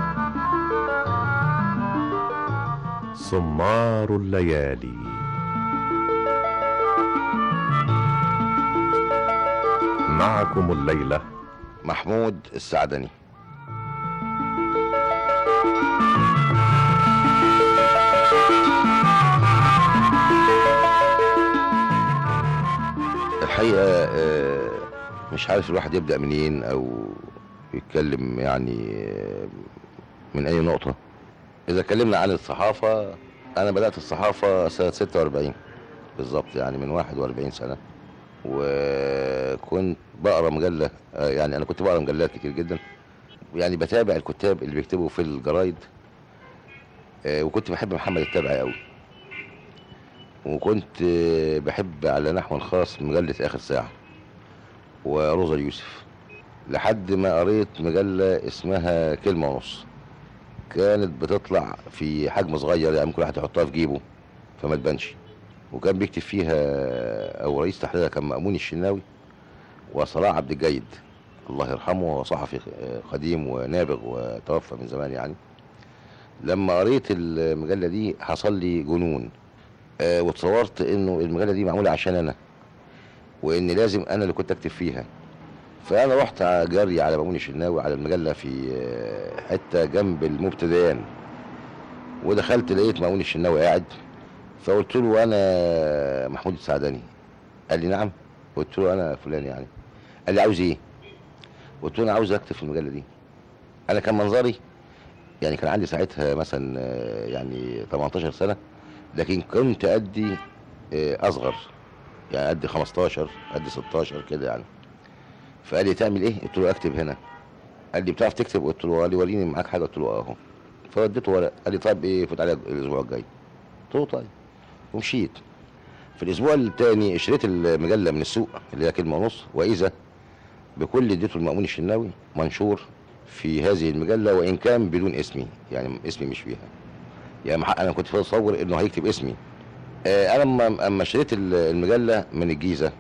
Speaker 6: سمار الليالي معكم الليلة
Speaker 21: محمود السعدني الحقيقة آه، مش عارف الواحد يبدأ منين أو يتكلم يعني آه، من اي نقطة اذا اتكلمنا عن الصحافة انا بدأت الصحافة سنة 46 بالظبط يعني من 41 سنة وكنت بقرا مجلة آه، يعني انا كنت بقرا مجلات كتير جدا يعني بتابع الكتاب اللي بيكتبوا في الجرايد آه، وكنت بحب محمد التبعي قوي وكنت آه، بحب على نحو خاص مجلة آخر ساعة وروزا يوسف لحد ما قريت مجلة اسمها كلمة ونص كانت بتطلع في حجم صغير يعني ممكن واحد يحطها في جيبه فما تبانش وكان بيكتب فيها او رئيس تحريرها كان مأمون الشناوي وصلاح عبد الجيد الله يرحمه هو صحفي قديم ونابغ وتوفى من زمان يعني لما قريت المجلة دي حصل لي جنون آه، وتصورت انه المجلة دي معمولة عشان انا وان لازم انا اللي كنت اكتب فيها فانا رحت جري على مأمون الشناوي على المجلة في آه، حتة جنب المبتدئان ودخلت لقيت مأمون الشناوي قاعد فقلت له انا محمود السعداني قال لي نعم قلت له انا فلان يعني قال لي عاوز ايه قلت له انا عاوز اكتب في المجله دي انا كان منظري يعني كان عندي ساعتها مثلا آه، يعني 18 سنه لكن كنت ادي آه، اصغر يعني ادي 15 ادي 16 كده يعني فقال لي تعمل ايه قلت له اكتب هنا قال لي بتعرف تكتب قلت له قال لي وريني معاك حاجه قلت له اه اهو فوديته ورق قال لي طيب ايه فوت عليا الاسبوع الجاي قلت له طيب ومشيت في الاسبوع الثاني اشتريت المجله من السوق اللي هي كلمه ونص واذا بكل اديته المأمون الشناوي منشور في هذه المجله وان كان بدون اسمي يعني اسمي مش فيها يعني مح- انا كنت اتصور انه هيكتب اسمي آه، انا لما اما اشتريت ال- المجله من الجيزه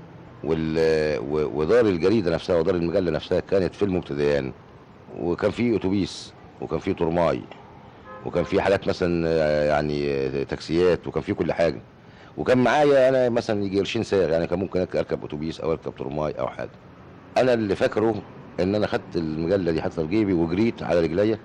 Speaker 21: وال- و- ودار الجريده نفسها ودار المجله نفسها كانت في المبتدئان وكان في اتوبيس وكان في ترماي وكان في حالات مثلا آه، يعني آه، تاكسيات وكان في كل حاجه وكان معايا انا مثلا يجي قرشين ساغ يعني كان ممكن اركب اتوبيس او اركب ترماي او حاجه انا اللي فاكره ان انا خدت المجله دي حطيتها في جيبي وجريت على رجليا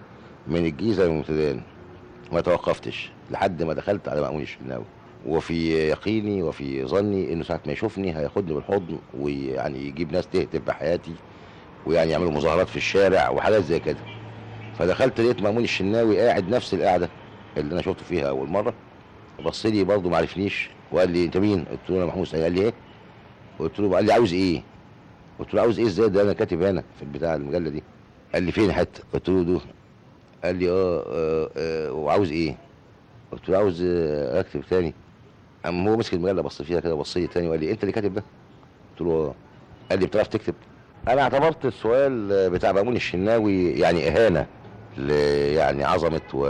Speaker 21: من الجيزه للمبتدئان ما توقفتش لحد ما دخلت على مأمون الشناوي وفي يقيني وفي ظني انه ساعه ما يشوفني هياخدني بالحضن ويعني يجيب ناس تهتف بحياتي ويعني يعملوا مظاهرات في الشارع وحاجات زي كده فدخلت لقيت مأمون الشناوي قاعد نفس القعده اللي انا شفته فيها اول مره بص لي برضه ما عرفنيش وقال لي انت مين؟ قلت له انا محمود سعيد قال لي ايه؟ قلت له قال لي عاوز ايه؟ قلت له عاوز ايه ازاي ده انا كاتب هنا في البتاع المجله دي قال لي فين حته؟ قلت له ده قال لي اه, آه, آه وعاوز ايه؟ قلت له عاوز آه اكتب تاني قام هو مسك المجله بص فيها كده بص لي تاني وقال لي انت اللي كاتب ده؟ قلت له اه قال لي بتعرف تكتب؟ انا اعتبرت السؤال بتاع مأمون الشناوي يعني اهانه ل يعني عظمه و...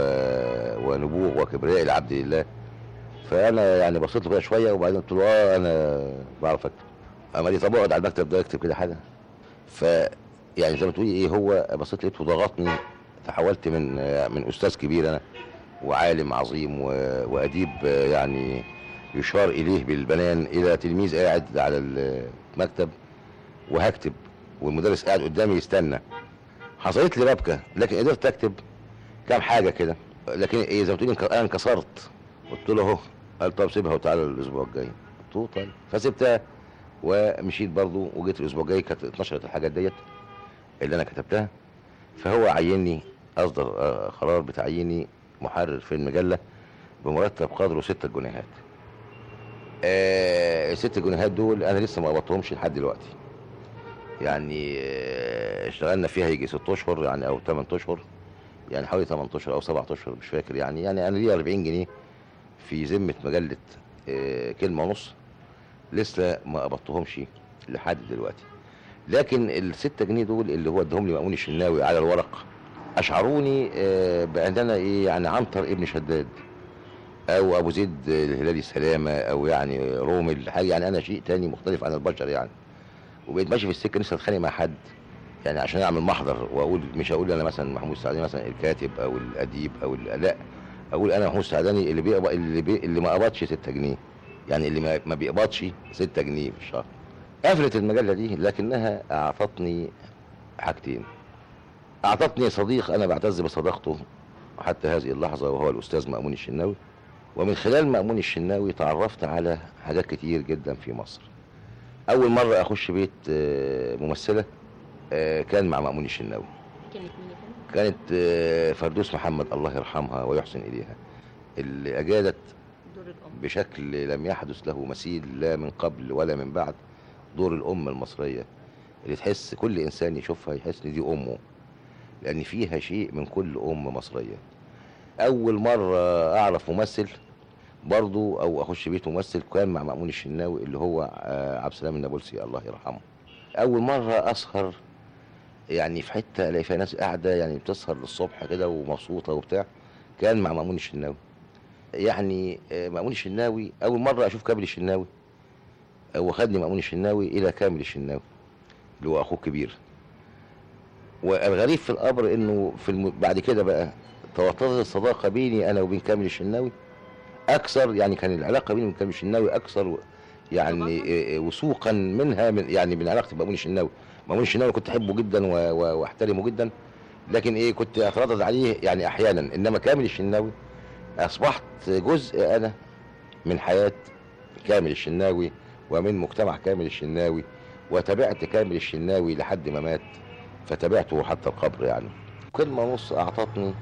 Speaker 21: ونبوغ وكبرياء لعبد الله فانا يعني بصيت له كده شويه وبعدين قلت له اه انا بعرف اكتب قام قال لي طب اقعد على المكتب ده اكتب كده حاجه ف يعني زي ما تقولي ايه هو بصيت لقيته ضغطني تحولت من من استاذ كبير انا وعالم عظيم و... واديب يعني يشار اليه بالبنان الى تلميذ قاعد على المكتب وهكتب والمدرس قاعد قدامي يستنى حصلت لي ربكه لكن قدرت اكتب كام حاجه كده لكن ايه زي ما تقولي انك- انا انكسرت قلت له اهو قال طب سيبها وتعالى الاسبوع الجاي قلت له طيب فسبتها ومشيت برضو وجيت الاسبوع الجاي كانت اتنشرت الحاجات ديت اللي انا كتبتها فهو عيني اصدر آه، قرار بتعييني محرر في المجله بمرتب قدره ستة جنيهات آه الست جنيهات دول انا لسه ما قبضتهمش لحد دلوقتي يعني آه، اشتغلنا فيها يجي ست اشهر يعني او 8 اشهر يعني حوالي 8 اشهر او 7 اشهر مش فاكر يعني يعني انا ليا 40 جنيه في ذمه مجله آه، كلمه ونص لسه ما قبضتهمش لحد دلوقتي لكن الستة جنيه دول اللي هو ادهم لي مأمون الشناوي على الورق اشعروني آه، بان انا ايه يعني عنتر ابن شداد او ابو زيد الهلالي سلامه او يعني رومل حاجه يعني انا شيء تاني مختلف عن البشر يعني وبقيت ماشي في السكه نفسي اتخانق مع حد يعني عشان اعمل محضر واقول مش هقول انا مثلا محمود السعداني مثلا الكاتب او الاديب او ال- لا اقول انا محمود السعداني اللي بيقبض اللي, بي اللي ما قبضش 6 جنيه يعني اللي ما, ما بيقبضش 6 جنيه في الشهر قفلت المجله دي لكنها اعطتني حاجتين اعطتني صديق انا بعتز بصداقته حتى هذه اللحظه وهو الاستاذ مأمون الشناوي ومن خلال مأمون الشناوي تعرفت على حاجات كتير جدا في مصر اول مره اخش بيت آه، ممثله آه، كان مع مأمون الشناوي
Speaker 20: كانت مين يا فندم؟
Speaker 21: كانت آه، فردوس محمد الله يرحمها ويحسن إليها اللي أجادت
Speaker 20: دور الأم
Speaker 21: بشكل لم يحدث له مثيل لا من قبل ولا من بعد دور الأم المصرية اللي تحس كل إنسان يشوفها يحس إن دي أمه لأن فيها شيء من كل أم مصرية أول مرة أعرف ممثل برضو أو أخش بيت ممثل كان مع مأمون الشناوي اللي هو آه، عبد السلام النابلسي الله يرحمه أول مرة أسهر يعني في حتة ألاقي فيها ناس قاعدة يعني بتسهر للصبح كده ومبسوطة وبتاع كان مع مأمون الشناوي يعني آه، مأمون الشناوي أول مرة أشوف كامل الشناوي هو خدني مأمون الشناوي إلى كامل الشناوي اللي هو أخوه الكبير والغريب في الأمر إنه في الم... بعد كده بقى توطدت الصداقة بيني أنا وبين كامل الشناوي أكثر يعني كان العلاقة بيني وبين كامل الشناوي أكثر يعني آه، آه، وثوقا منها من يعني من علاقتي بمأمون الشناوي مأمون الشناوي كنت أحبه جدا و... و... وأحترمه جدا لكن إيه كنت أتردد عليه يعني أحيانا إنما كامل الشناوي أصبحت جزء أنا من حياة كامل الشناوي ومن مجتمع كامل الشناوي وتابعت كامل الشناوي لحد ما مات فتابعته حتى القبر يعني كلمة ونص أعطتني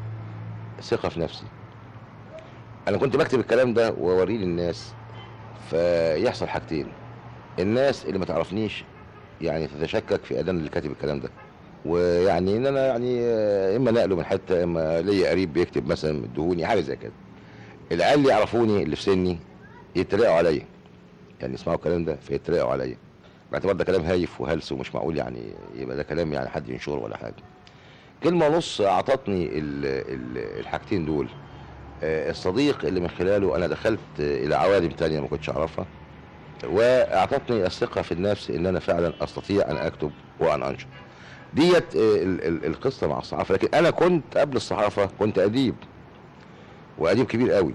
Speaker 21: ثقة في نفسي أنا كنت بكتب الكلام ده وأوريه للناس فيحصل حاجتين الناس اللي ما تعرفنيش يعني تتشكك في أدان اللي كاتب الكلام ده ويعني ان انا يعني آه، اما نقله من حته اما ليا قريب بيكتب مثلا مدهوني حاجه زي كده العيال اللي يعرفوني اللي في سني يتريقوا عليا يعني يسمعوا الكلام ده فيتريقوا عليا باعتبار ده كلام هايف وهلس ومش معقول يعني يبقى ده كلام يعني حد ينشره ولا حاجه كلمه ونص اعطتني ال ال الحاجتين دول آه، الصديق اللي من خلاله انا دخلت آه، الى عوالم تانية ما كنتش اعرفها واعطتني الثقه في النفس ان انا فعلا استطيع ان اكتب وان انشر ديت آه، ال- ال- القصه مع الصحافه لكن انا كنت قبل الصحافه كنت اديب واديب كبير قوي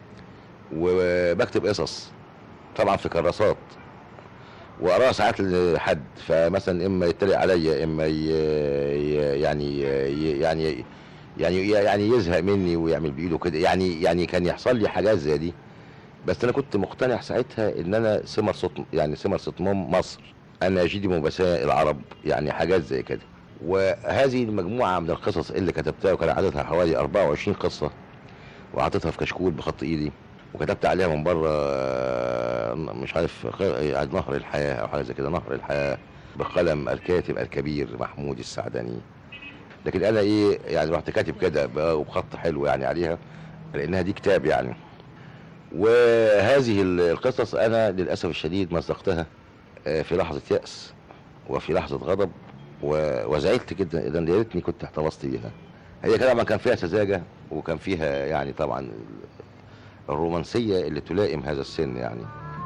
Speaker 21: وبكتب قصص طبعا في كراسات واقراها ساعات لحد فمثلا اما يتريق عليا اما ي... ي- يعني ي- يعني يعني يعني يزهق مني ويعمل بايده كده يعني يعني كان يحصل لي حاجات زي دي بس انا كنت مقتنع ساعتها ان انا سمر صوت يعني سمر صوتمام مصر انا جدي مباساه العرب يعني حاجات زي كده وهذه المجموعه من القصص اللي كتبتها وكان عددها حوالي 24 قصه وحطيتها في كشكول بخط ايدي وكتبت عليها من بره آه، مش عارف خ- يعني نهر الحياه او حاجه زي كده نهر الحياه بقلم الكاتب الكبير محمود السعدني لكن انا ايه يعني رحت كاتب كده بقى وبخط حلو يعني عليها لانها دي كتاب يعني وهذه ال- القصص انا للاسف الشديد مزقتها آه، في لحظه ياس وفي لحظه غضب و- وزعلت جدا اذا يا ريتني كنت احتفظت بيها هي طبعا كان فيها سذاجه وكان فيها يعني طبعا الرومانسيه اللي تلائم هذا السن يعني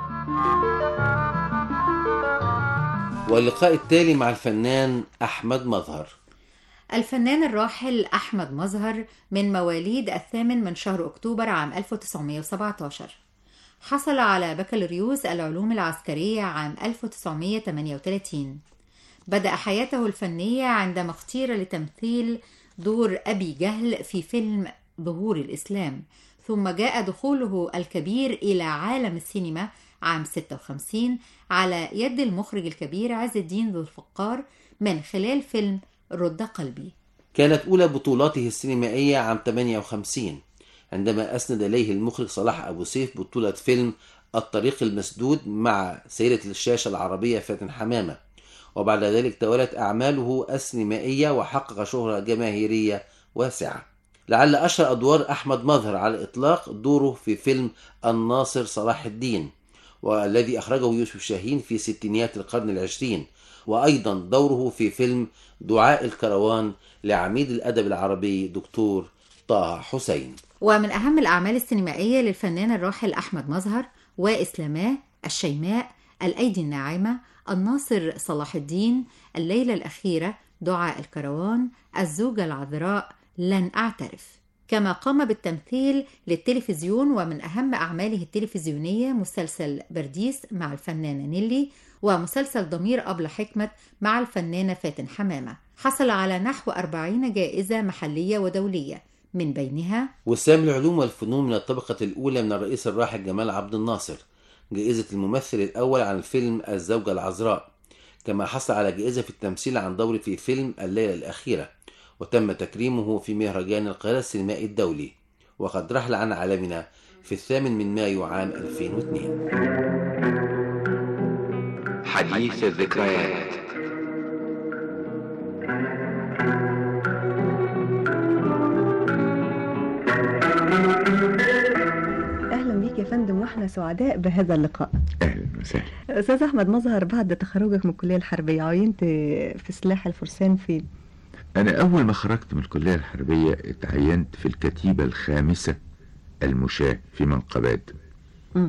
Speaker 13: واللقاء التالي مع الفنان أحمد مظهر
Speaker 12: الفنان الراحل أحمد مظهر من مواليد الثامن من شهر أكتوبر عام 1917 حصل على بكالوريوس العلوم العسكرية عام 1938 بدأ حياته الفنية عندما اختير لتمثيل دور أبي جهل في فيلم ظهور الإسلام ثم جاء دخوله الكبير إلى عالم السينما عام 56 على يد المخرج الكبير عز الدين ذو الفقار من خلال فيلم رد قلبي
Speaker 13: كانت أولى بطولاته السينمائية عام 58 عندما أسند إليه المخرج صلاح أبو سيف بطولة فيلم الطريق المسدود مع سيدة الشاشة العربية فاتن حمامة وبعد ذلك توالت أعماله السينمائية وحقق شهرة جماهيرية واسعة لعل أشهر أدوار أحمد مظهر على الإطلاق دوره في فيلم الناصر صلاح الدين والذي أخرجه يوسف شاهين في ستينيات القرن العشرين وأيضا دوره في فيلم دعاء الكروان لعميد الأدب العربي دكتور طه حسين
Speaker 12: ومن أهم الأعمال السينمائية للفنان الراحل أحمد مظهر وإسلاماه الشيماء الأيدي الناعمة الناصر صلاح الدين الليلة الأخيرة دعاء الكروان الزوجة العذراء لن أعترف كما قام بالتمثيل للتلفزيون ومن أهم أعماله التلفزيونية مسلسل برديس مع الفنانة نيلي ومسلسل ضمير أبلة حكمت مع الفنانة فاتن حمامة حصل على نحو أربعين جائزة محلية ودولية من بينها
Speaker 13: وسام العلوم والفنون من الطبقة الأولى من الرئيس الراحل جمال عبد الناصر جائزة الممثل الأول عن فيلم الزوجة العذراء كما حصل على جائزة في التمثيل عن دور في فيلم الليلة الأخيرة وتم تكريمه في مهرجان القاهرة السينمائي الدولي وقد رحل عن عالمنا في الثامن من مايو عام 2002
Speaker 18: حديث الذكريات
Speaker 19: اهلا بيك يا فندم واحنا سعداء بهذا اللقاء
Speaker 3: اهلا وسهلا
Speaker 19: استاذ احمد مظهر بعد تخرجك من الكليه الحربيه عينت في سلاح الفرسان فين
Speaker 3: انا اول ما خرجت من الكليه الحربيه اتعينت في الكتيبه الخامسه المشاة في منقبات
Speaker 19: م.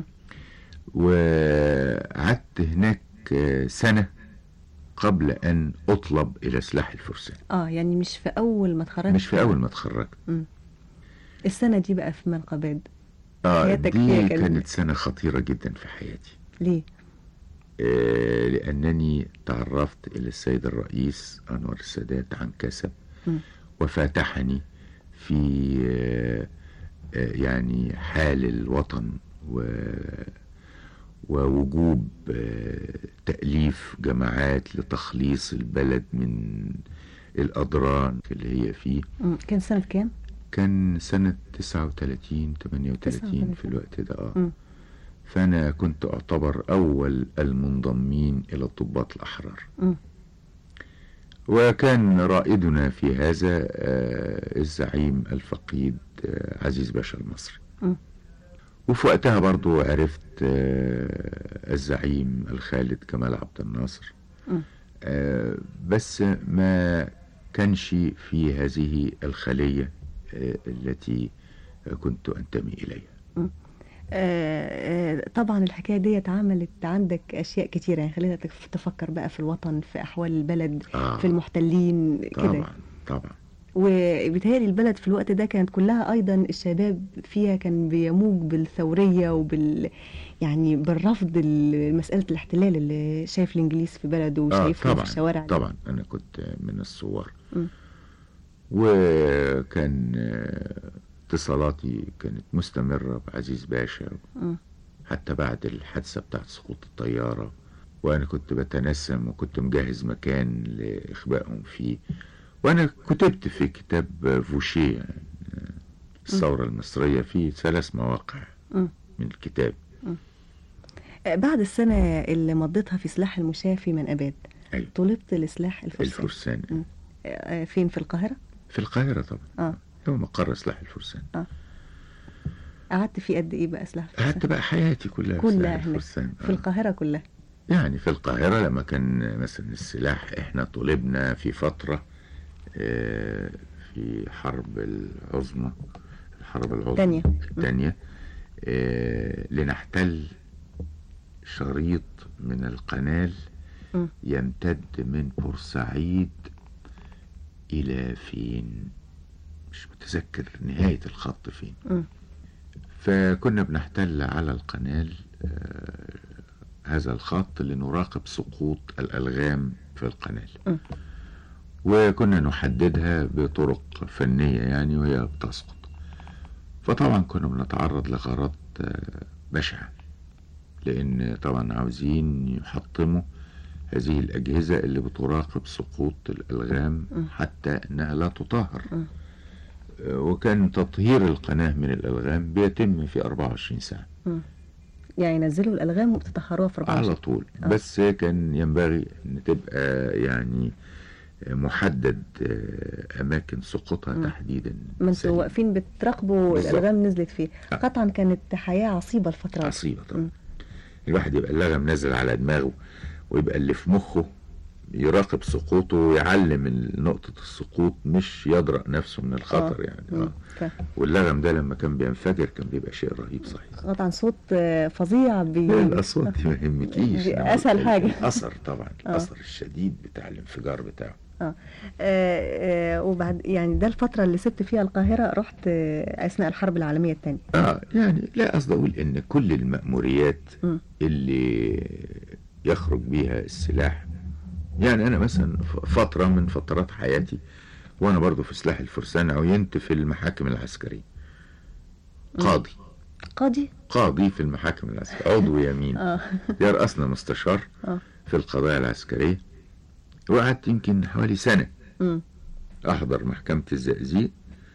Speaker 3: وقعدت هناك سنه قبل ان اطلب الى سلاح الفرسان
Speaker 19: اه يعني مش في اول ما اتخرجت
Speaker 3: مش في اول ما اتخرجت
Speaker 19: م. السنه دي بقى في منقبات
Speaker 3: اه
Speaker 19: حياتك
Speaker 3: دي
Speaker 19: فيها
Speaker 3: كانت...
Speaker 19: كانت-
Speaker 3: كانت سنه خطيره جدا في حياتي
Speaker 19: ليه
Speaker 3: آه لانني تعرفت الى السيد الرئيس انور السادات عن كسب
Speaker 19: م.
Speaker 3: وفاتحني في آه، آه، يعني حال الوطن و ووجوب آه، تأليف جماعات لتخليص البلد من الأضرار اللي هي فيه
Speaker 19: م. كان سنه كام
Speaker 3: كان سنة 39 38 في الوقت ده اه
Speaker 19: م.
Speaker 3: فأنا كنت أعتبر أول المنضمين إلى الضباط الأحرار
Speaker 19: م.
Speaker 3: وكان رائدنا في هذا آه، الزعيم الفقيد آه، عزيز باشا المصري
Speaker 19: م.
Speaker 3: وفي وقتها برضو عرفت آه، الزعيم الخالد كمال عبد الناصر
Speaker 19: م.
Speaker 3: آه، بس ما كانش في هذه الخلية آه، التي كنت أنتمي إليها
Speaker 19: آه، آه، طبعا الحكايه ديت عملت عندك اشياء كتيره يعني خلينا تف- تفكر بقى في الوطن في احوال البلد
Speaker 3: آه.
Speaker 19: في المحتلين كده
Speaker 3: طبعا طبعا
Speaker 19: وبيتهيألي البلد في الوقت ده كانت كلها ايضا الشباب فيها كان بيموج بالثوريه وبال يعني بالرفض ال- مساله الاحتلال اللي شايف الانجليز في بلده
Speaker 3: آه
Speaker 19: وشايفهم
Speaker 3: طبعا
Speaker 19: في الشوارع دي.
Speaker 3: طبعا أنا كنت من الثوار
Speaker 19: م.
Speaker 3: وكان آه، اتصالاتي كانت مستمرة بعزيز باشا
Speaker 19: م.
Speaker 3: حتى بعد الحادثة بتاعت سقوط الطيارة وأنا كنت بتنسم وكنت مجهز مكان لإخبائهم فيه وأنا كتبت في كتاب فوشيه يعني آه، الثورة المصرية في ثلاث مواقع
Speaker 19: م.
Speaker 3: من الكتاب
Speaker 19: آه، بعد السنه اللي مضيتها في سلاح المشاة في منقبات
Speaker 3: أيوة.
Speaker 19: طلبت لسلاح الفرسان
Speaker 3: الفرسان
Speaker 19: م. آه، فين في القاهره
Speaker 3: في القاهرة طبعا
Speaker 19: اه
Speaker 3: هو مقر سلاح الفرسان
Speaker 19: اه قعدت فيه قد ايه بقى سلاح الفرسان
Speaker 3: قعدت بقى حياتي كلها في
Speaker 19: كلها
Speaker 3: سلاح
Speaker 19: هناك
Speaker 3: الفرسان
Speaker 19: في القاهره كلها
Speaker 3: يعني في القاهرة لما كان مثلا السلاح احنا طلبنا في فترة آه، في حرب العظمى الحرب العظمى
Speaker 19: تانية.
Speaker 3: الثانية لنحتل شريط من القنال
Speaker 19: م.
Speaker 3: يمتد من بورسعيد إلى فين مش متذكر نهاية الخط فين
Speaker 19: م.
Speaker 3: فكنا بنحتل على القنال آه، هذا الخط لنراقب سقوط الألغام في القنال
Speaker 19: م.
Speaker 3: وكنا نحددها بطرق فنية يعني وهي بتسقط فطبعا كنا بنتعرض لغارات آه، بشعة لأن طبعا عاوزين يحطموا هذه الأجهزة اللي بتراقب سقوط الألغام
Speaker 19: م.
Speaker 3: حتى أنها لا تطهر
Speaker 19: م.
Speaker 3: آه، وكان تطهير القناة من الألغام بيتم في 24 ساعة
Speaker 19: م. يعني ينزلوا الالغام وبتطهروها في 24
Speaker 3: على طول
Speaker 19: آه.
Speaker 3: بس كان ينبغي ان تبقى يعني محدد آه، اماكن سقوطها
Speaker 19: مم.
Speaker 3: تحديدا
Speaker 19: ما انتوا واقفين بتراقبوا
Speaker 3: بالظبط.
Speaker 19: الالغام نزلت فيه قطعا كانت حياه عصيبه الفتره دي.
Speaker 3: عصيبة طبعا
Speaker 19: م.
Speaker 3: الواحد يبقى اللغم نازل على دماغه ويبقى اللي في مخه يراقب سقوطه ويعلم ال- نقطة السقوط مش يدرأ نفسه من الخطر
Speaker 19: آه.
Speaker 3: يعني
Speaker 19: مم.
Speaker 3: آه.
Speaker 19: ف-
Speaker 3: واللغم ده لما كان بينفجر كان بيبقى شيء رهيب صحيح
Speaker 19: قطعا صوت آه، فظيع بي...
Speaker 3: لا الأصوات دي ما يهمكيش
Speaker 19: دي
Speaker 3: إنما
Speaker 19: أسهل
Speaker 3: ال-
Speaker 19: حاجة.
Speaker 3: الأثر طبعا
Speaker 19: آه.
Speaker 3: الأثر الشديد بتاع الانفجار بتاعه
Speaker 19: آه. آه، آه، وبعد يعني ده الفتره اللي سبت فيها القاهره رحت آه، اثناء الحرب العالميه الثانيه
Speaker 3: اه يعني لا قصدي اقول ان كل المأموريات
Speaker 19: م.
Speaker 3: اللي يخرج بيها السلاح يعني انا مثلا ف- فترة من فترات حياتي وانا برضو في سلاح الفرسان عينت في المحاكم العسكرية قاضي
Speaker 19: قاضي
Speaker 3: قاضي في المحاكم العسكرية عضو يمين
Speaker 19: اه
Speaker 3: يرأسنا مستشار
Speaker 19: اه
Speaker 3: في القضايا العسكرية وقعدت يمكن حوالي سنة
Speaker 19: مم.
Speaker 3: أحضر محكمة الزقازيق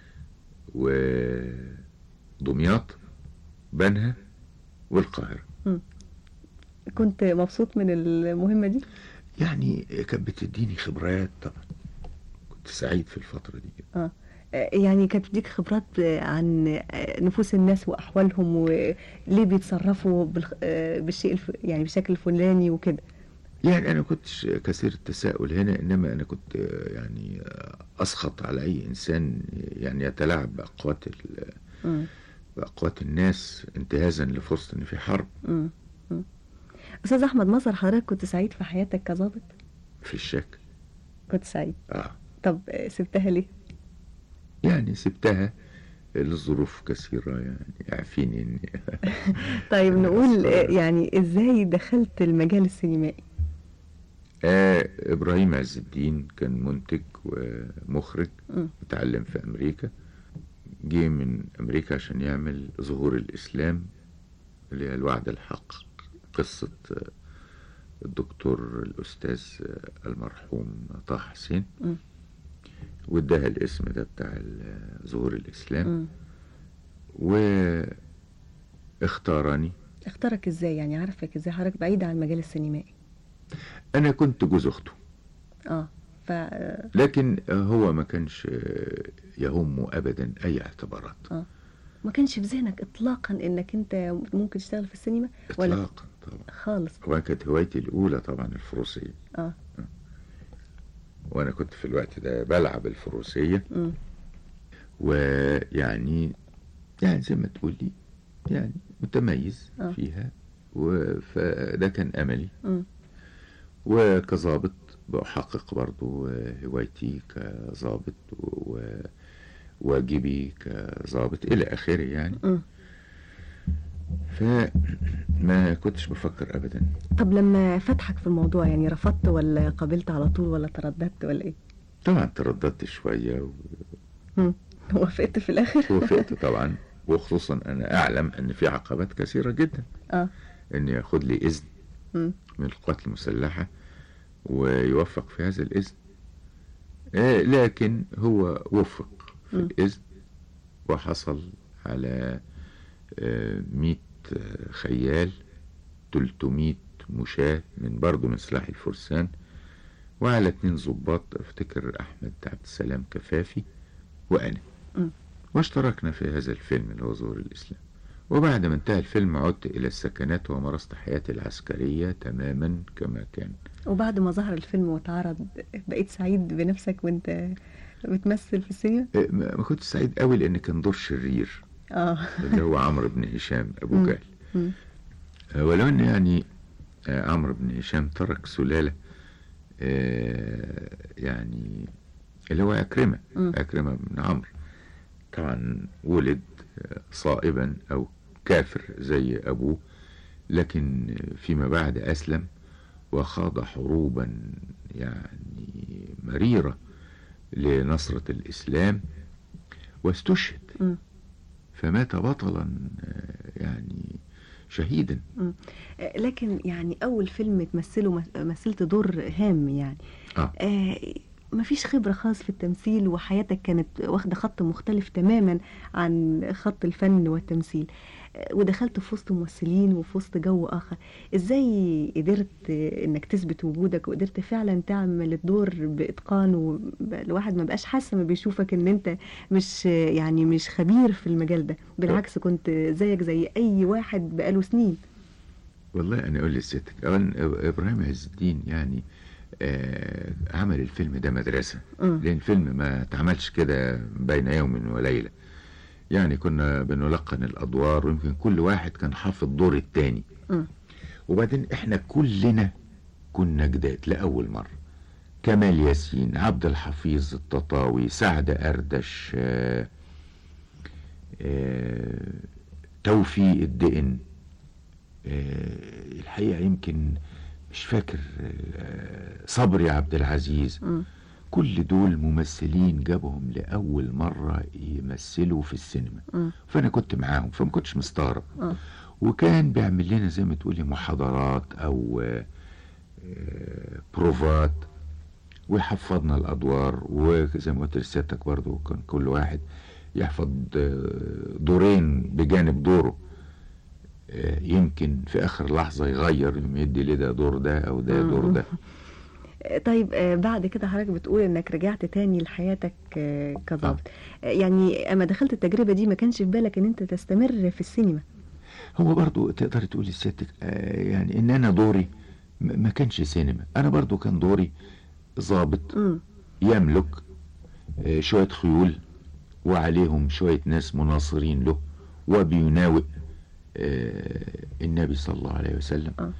Speaker 3: ودمياط بنها والقاهرة
Speaker 19: كنت مبسوط من المهمة دي
Speaker 3: يعني كانت بتديني خبرات طبعا كنت سعيد في الفترة دي
Speaker 19: اه يعني كانت بتديك خبرات عن نفوس الناس واحوالهم وليه بيتصرفوا بالخ- بالشيء الف... يعني بالشكل الفلاني وكده
Speaker 3: يعني أنا كنتش كثير التساؤل هنا إنما أنا كنت يعني أسخط على أي إنسان يعني يتلاعب بأقوات ال-
Speaker 19: مم.
Speaker 3: بأقوات الناس انتهازا لفرصة إن في حرب
Speaker 19: مم. مم. استاذ احمد مظهر حضرتك كنت سعيد في حياتك كظابط
Speaker 3: في الشك
Speaker 19: كنت سعيد
Speaker 3: آه.
Speaker 19: طب سبتها ليه
Speaker 3: يعني سبتها لظروف كثيرة يعني يعفيني إني
Speaker 19: طيب نقول يعني ازاي دخلت المجال السينمائي
Speaker 3: آه إبراهيم عز الدين كان منتج ومخرج
Speaker 19: مم.
Speaker 3: اتعلم في أمريكا جه من أمريكا عشان يعمل ظهور الإسلام اللي هي الوعد الحق قصة آه، الدكتور الأستاذ آه، المرحوم طه حسين
Speaker 19: مم.
Speaker 3: واداها الاسم ده بتاع ال- ظهور الإسلام
Speaker 19: مم.
Speaker 3: واختارني
Speaker 19: اختارك ازاي يعني عرفك ازاي حضرتك بعيد عن المجال السينمائي
Speaker 3: أنا كنت جوز أخته
Speaker 19: اه ف
Speaker 3: لكن هو ما كانش يهمه أبدا أي اعتبارات
Speaker 19: اه ما كانش في ذهنك اطلاقا انك انت ممكن تشتغل في السينما ولا
Speaker 3: إطلاقا طبعا
Speaker 19: خالص
Speaker 3: وكانت هوايتي الأولى طبعا الفروسية
Speaker 19: اه
Speaker 3: وأنا كنت في الوقت ده بلعب الفروسية
Speaker 19: مم.
Speaker 3: ويعني يعني زي ما تقولي يعني متميز
Speaker 19: آه.
Speaker 3: فيها و- فده كان أملي
Speaker 19: مم.
Speaker 3: وكظابط بحقق برضو هوايتي كظابط وواجبي كظابط إلى آخره يعني
Speaker 19: مم.
Speaker 3: فما كنتش بفكر أبدا
Speaker 19: طب لما فتحك في الموضوع يعني رفضت ولا قبلت على طول ولا ترددت ولا ايه
Speaker 3: طبعا ترددت شوية و-
Speaker 19: مم. وافقت في الاخر
Speaker 3: ووافقت طبعا وخصوصا أنا أعلم أن في عقبات كثيرة جدا
Speaker 19: اه
Speaker 3: أن ياخد لي إذن
Speaker 19: مم.
Speaker 3: من القوات المسلحة ويوفق في هذا الإذن آه، لكن هو وفق في
Speaker 19: مم.
Speaker 3: الإذن وحصل على آه، مئة آه، خيال تلتمية مشاة من برضه من سلاح الفرسان وعلى اتنين ضباط افتكر أحمد عبد السلام كفافي وأنا
Speaker 19: مم.
Speaker 3: واشتركنا في هذا الفيلم اللي هو ظهور الإسلام وبعد ما انتهى الفيلم عدت إلى السكنات ومارست حياتي العسكرية تماما كما كان
Speaker 19: وبعد ما ظهر الفيلم واتعرض بقيت سعيد بنفسك وانت بتمثل في السينما
Speaker 3: إيه، ما ما كنتش سعيد قوي لأن كان دور شرير
Speaker 19: اه
Speaker 3: اللي هو عمرو بن هشام أبو
Speaker 19: مم.
Speaker 3: جهل
Speaker 19: مم.
Speaker 3: آه، ولو ان يعني آه، عمرو بن هشام ترك سلالة آه، يعني اللي هو عكرمة
Speaker 19: مم.
Speaker 3: عكرمة بن عمرو طبعا ولد آه، صائبا او كافر زي ابوه لكن فيما بعد اسلم وخاض حروبا يعني مريرة لنصرة الاسلام واستشهد
Speaker 19: مم.
Speaker 3: فمات بطلا آه، يعني شهيدا
Speaker 19: مم. آه، لكن يعني اول فيلم تمثله مس- مثلت دور هام يعني
Speaker 3: آه.
Speaker 19: آه مفيش خبرة خالص في التمثيل وحياتك كانت واخدة خط مختلف تماما عن خط الفن والتمثيل آه، ودخلت في وسط ممثلين وفي وسط جو آخر ازاي قدرت آه، انك تثبت وجودك وقدرت فعلا تعمل الدور بإتقان والواحد ما بقاش حاسة ما بيشوفك ان انت مش آه، يعني مش خبير في المجال ده بالعكس كنت زيك زي اي واحد بقاله سنين
Speaker 3: والله انا اقول لسيادتك اولا ابراهيم عز الدين يعني آه عمل الفيلم ده مدرسه
Speaker 19: مم.
Speaker 3: لان الفيلم ما اتعملش كده بين يوم وليله يعني كنا بنلقن الادوار ويمكن كل واحد كان حافظ دور التاني
Speaker 19: مم.
Speaker 3: وبعدين احنا كلنا كنا جداد لاول مره كمال ياسين عبد الحفيظ التطاوي سعد اردش آه آه توفيق الدقن آه، الحقيقة يمكن مش فاكر آه، صبري عبد العزيز
Speaker 19: مم.
Speaker 3: كل دول ممثلين جابهم لأول مرة يمثلوا في السينما
Speaker 19: مم.
Speaker 3: فأنا كنت معاهم فما كنتش مستغرب
Speaker 19: آه.
Speaker 3: وكان بيعمل لنا زي ما تقولي محاضرات أو آه، آه، بروفات ويحفظنا الادوار وزي ما قلت لسيادتك برضه كان كل واحد يحفظ آه، دورين بجانب دوره آه، يمكن في اخر لحظه يغير يدي لده دور ده او ده دور ده
Speaker 19: آه، طيب آه، بعد كده حضرتك بتقول انك رجعت تاني لحياتك آه، كظابط آه، يعني اما دخلت التجربه دي ما كانش في بالك ان انت تستمر في السينما
Speaker 3: هو برضو تقدر تقولي لسيادتك آه، يعني ان انا دوري م- ما كانش سينما انا برضو كان دوري ضابط يملك آه، شوية خيول وعليهم شوية ناس مناصرين له وبيناوئ آه، النبي صلى الله عليه وسلم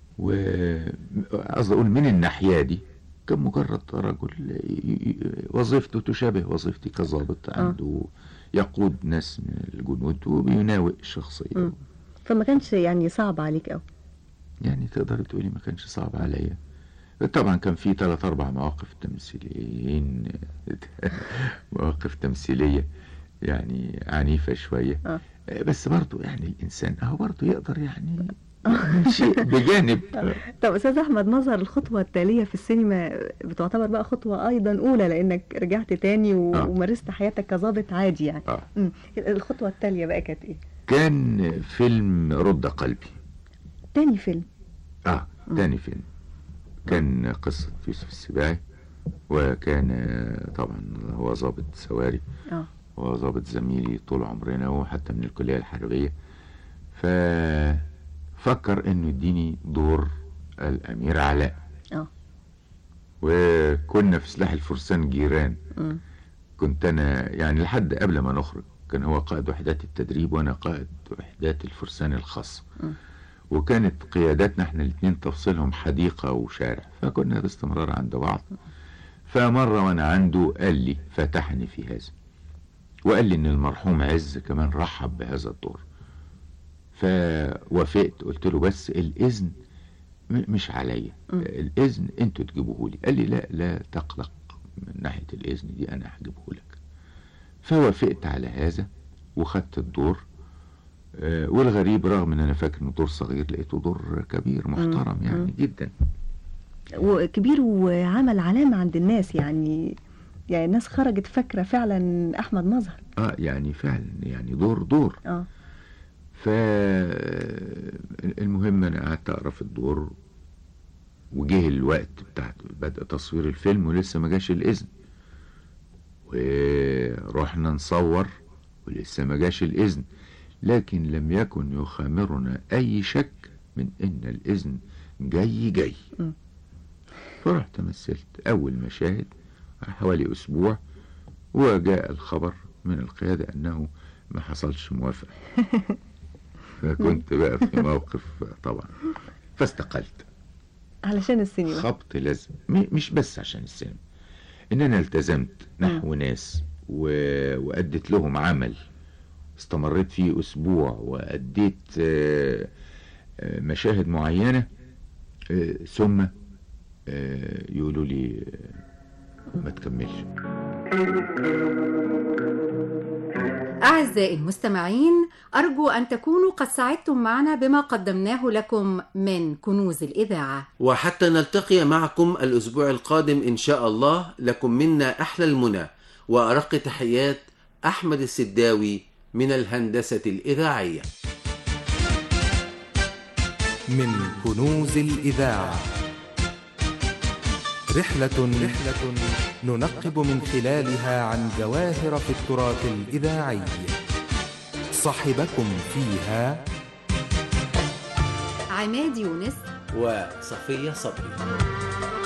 Speaker 3: وقصدي اقول من الناحية دي كان مجرد رجل ي- ي- وظيفته تشابه وظيفتي كظابط عنده يقود ناس من الجنود وبيناوئ الشخصية
Speaker 19: مم. فما كانش يعني صعب عليك قوي
Speaker 3: يعني تقدر تقولي ما كانش صعب عليا طبعا كان في ثلاث اربع مواقف تمثيليين مواقف تمثيليه يعني عنيفه شويه
Speaker 19: آه.
Speaker 3: بس برضو يعني الانسان اهو برضو يقدر يعني يعمل شيء بجانب
Speaker 19: طب استاذ احمد مظهر الخطوه التاليه في السينما بتعتبر بقى خطوه ايضا اولى لانك رجعت تاني و-
Speaker 3: آه.
Speaker 19: ومارست حياتك كظابط عادي يعني
Speaker 3: آه.
Speaker 19: مم. الخطوه التاليه بقى كانت ايه
Speaker 3: كان فيلم رد قلبي
Speaker 19: تاني فيلم
Speaker 3: اه تاني فيلم كان قصة يوسف السباعي وكان آه، طبعا هو ضابط سواري
Speaker 19: اه
Speaker 3: هو ضابط زميلي طول عمرنا وحتى من الكلية الحربية ففكر انه يديني دور الامير علاء
Speaker 19: اه
Speaker 3: وكنا في سلاح الفرسان جيران
Speaker 19: مم.
Speaker 3: كنت انا يعني لحد قبل ما نخرج كان هو قائد وحدات التدريب وانا قائد وحدات الفرسان الخاصة
Speaker 19: مم.
Speaker 3: وكانت قياداتنا احنا الاثنين تفصيلهم حديقة وشارع فكنا باستمرار عند بعض فمرة وانا عنده قال لي فتحني في هذا وقال لي ان المرحوم عز كمان رحب بهذا الدور فوافقت قلت له بس الاذن م- مش عليا الاذن انتوا تجيبوه لي قال لي لا لا تقلق من ناحية الاذن دي انا هجيبه لك فوافقت على هذا وخدت الدور آه، والغريب رغم ان انا فاكر انه دور صغير لقيته دور كبير محترم
Speaker 19: مم.
Speaker 3: يعني جدا
Speaker 19: وكبير وعمل علامه عند الناس يعني يعني الناس خرجت فاكره فعلا احمد مظهر
Speaker 3: اه يعني فعلا يعني دور دور
Speaker 19: اه
Speaker 3: فالمهم انا قعدت اقرا في الدور وجه الوقت بتاع بدأ تصوير الفيلم ولسه ما جاش الاذن ورحنا نصور ولسه ما جاش الاذن لكن لم يكن يخامرنا اي شك من ان الاذن جاي جاي
Speaker 19: مم.
Speaker 3: فرحت مثلت اول مشاهد حوالي اسبوع وجاء الخبر من القيادة انه ما حصلش موافقة فكنت بقى في موقف طبعا فاستقلت
Speaker 19: علشان السينما
Speaker 3: خبط لازم م- مش بس عشان السينما ان انا التزمت نحو ناس و... واديت لهم عمل استمريت فيه اسبوع واديت آه، آه، مشاهد معينة آه، ثم آه، يقولوا لي آه، ما تكملش
Speaker 12: أعزائي المستمعين أرجو أن تكونوا قد سعدتم معنا بما قدمناه لكم من كنوز الإذاعة
Speaker 13: وحتى نلتقي معكم الأسبوع القادم إن شاء الله لكم منا أحلى المنى وأرق تحيات أحمد السداوي من الهندسة الإذاعية
Speaker 1: من كنوز الإذاعة رحلة رحلة ننقب من خلالها عن جواهر في التراث الإذاعي صاحبكم فيها
Speaker 12: عماد يونس
Speaker 13: وصفية صبري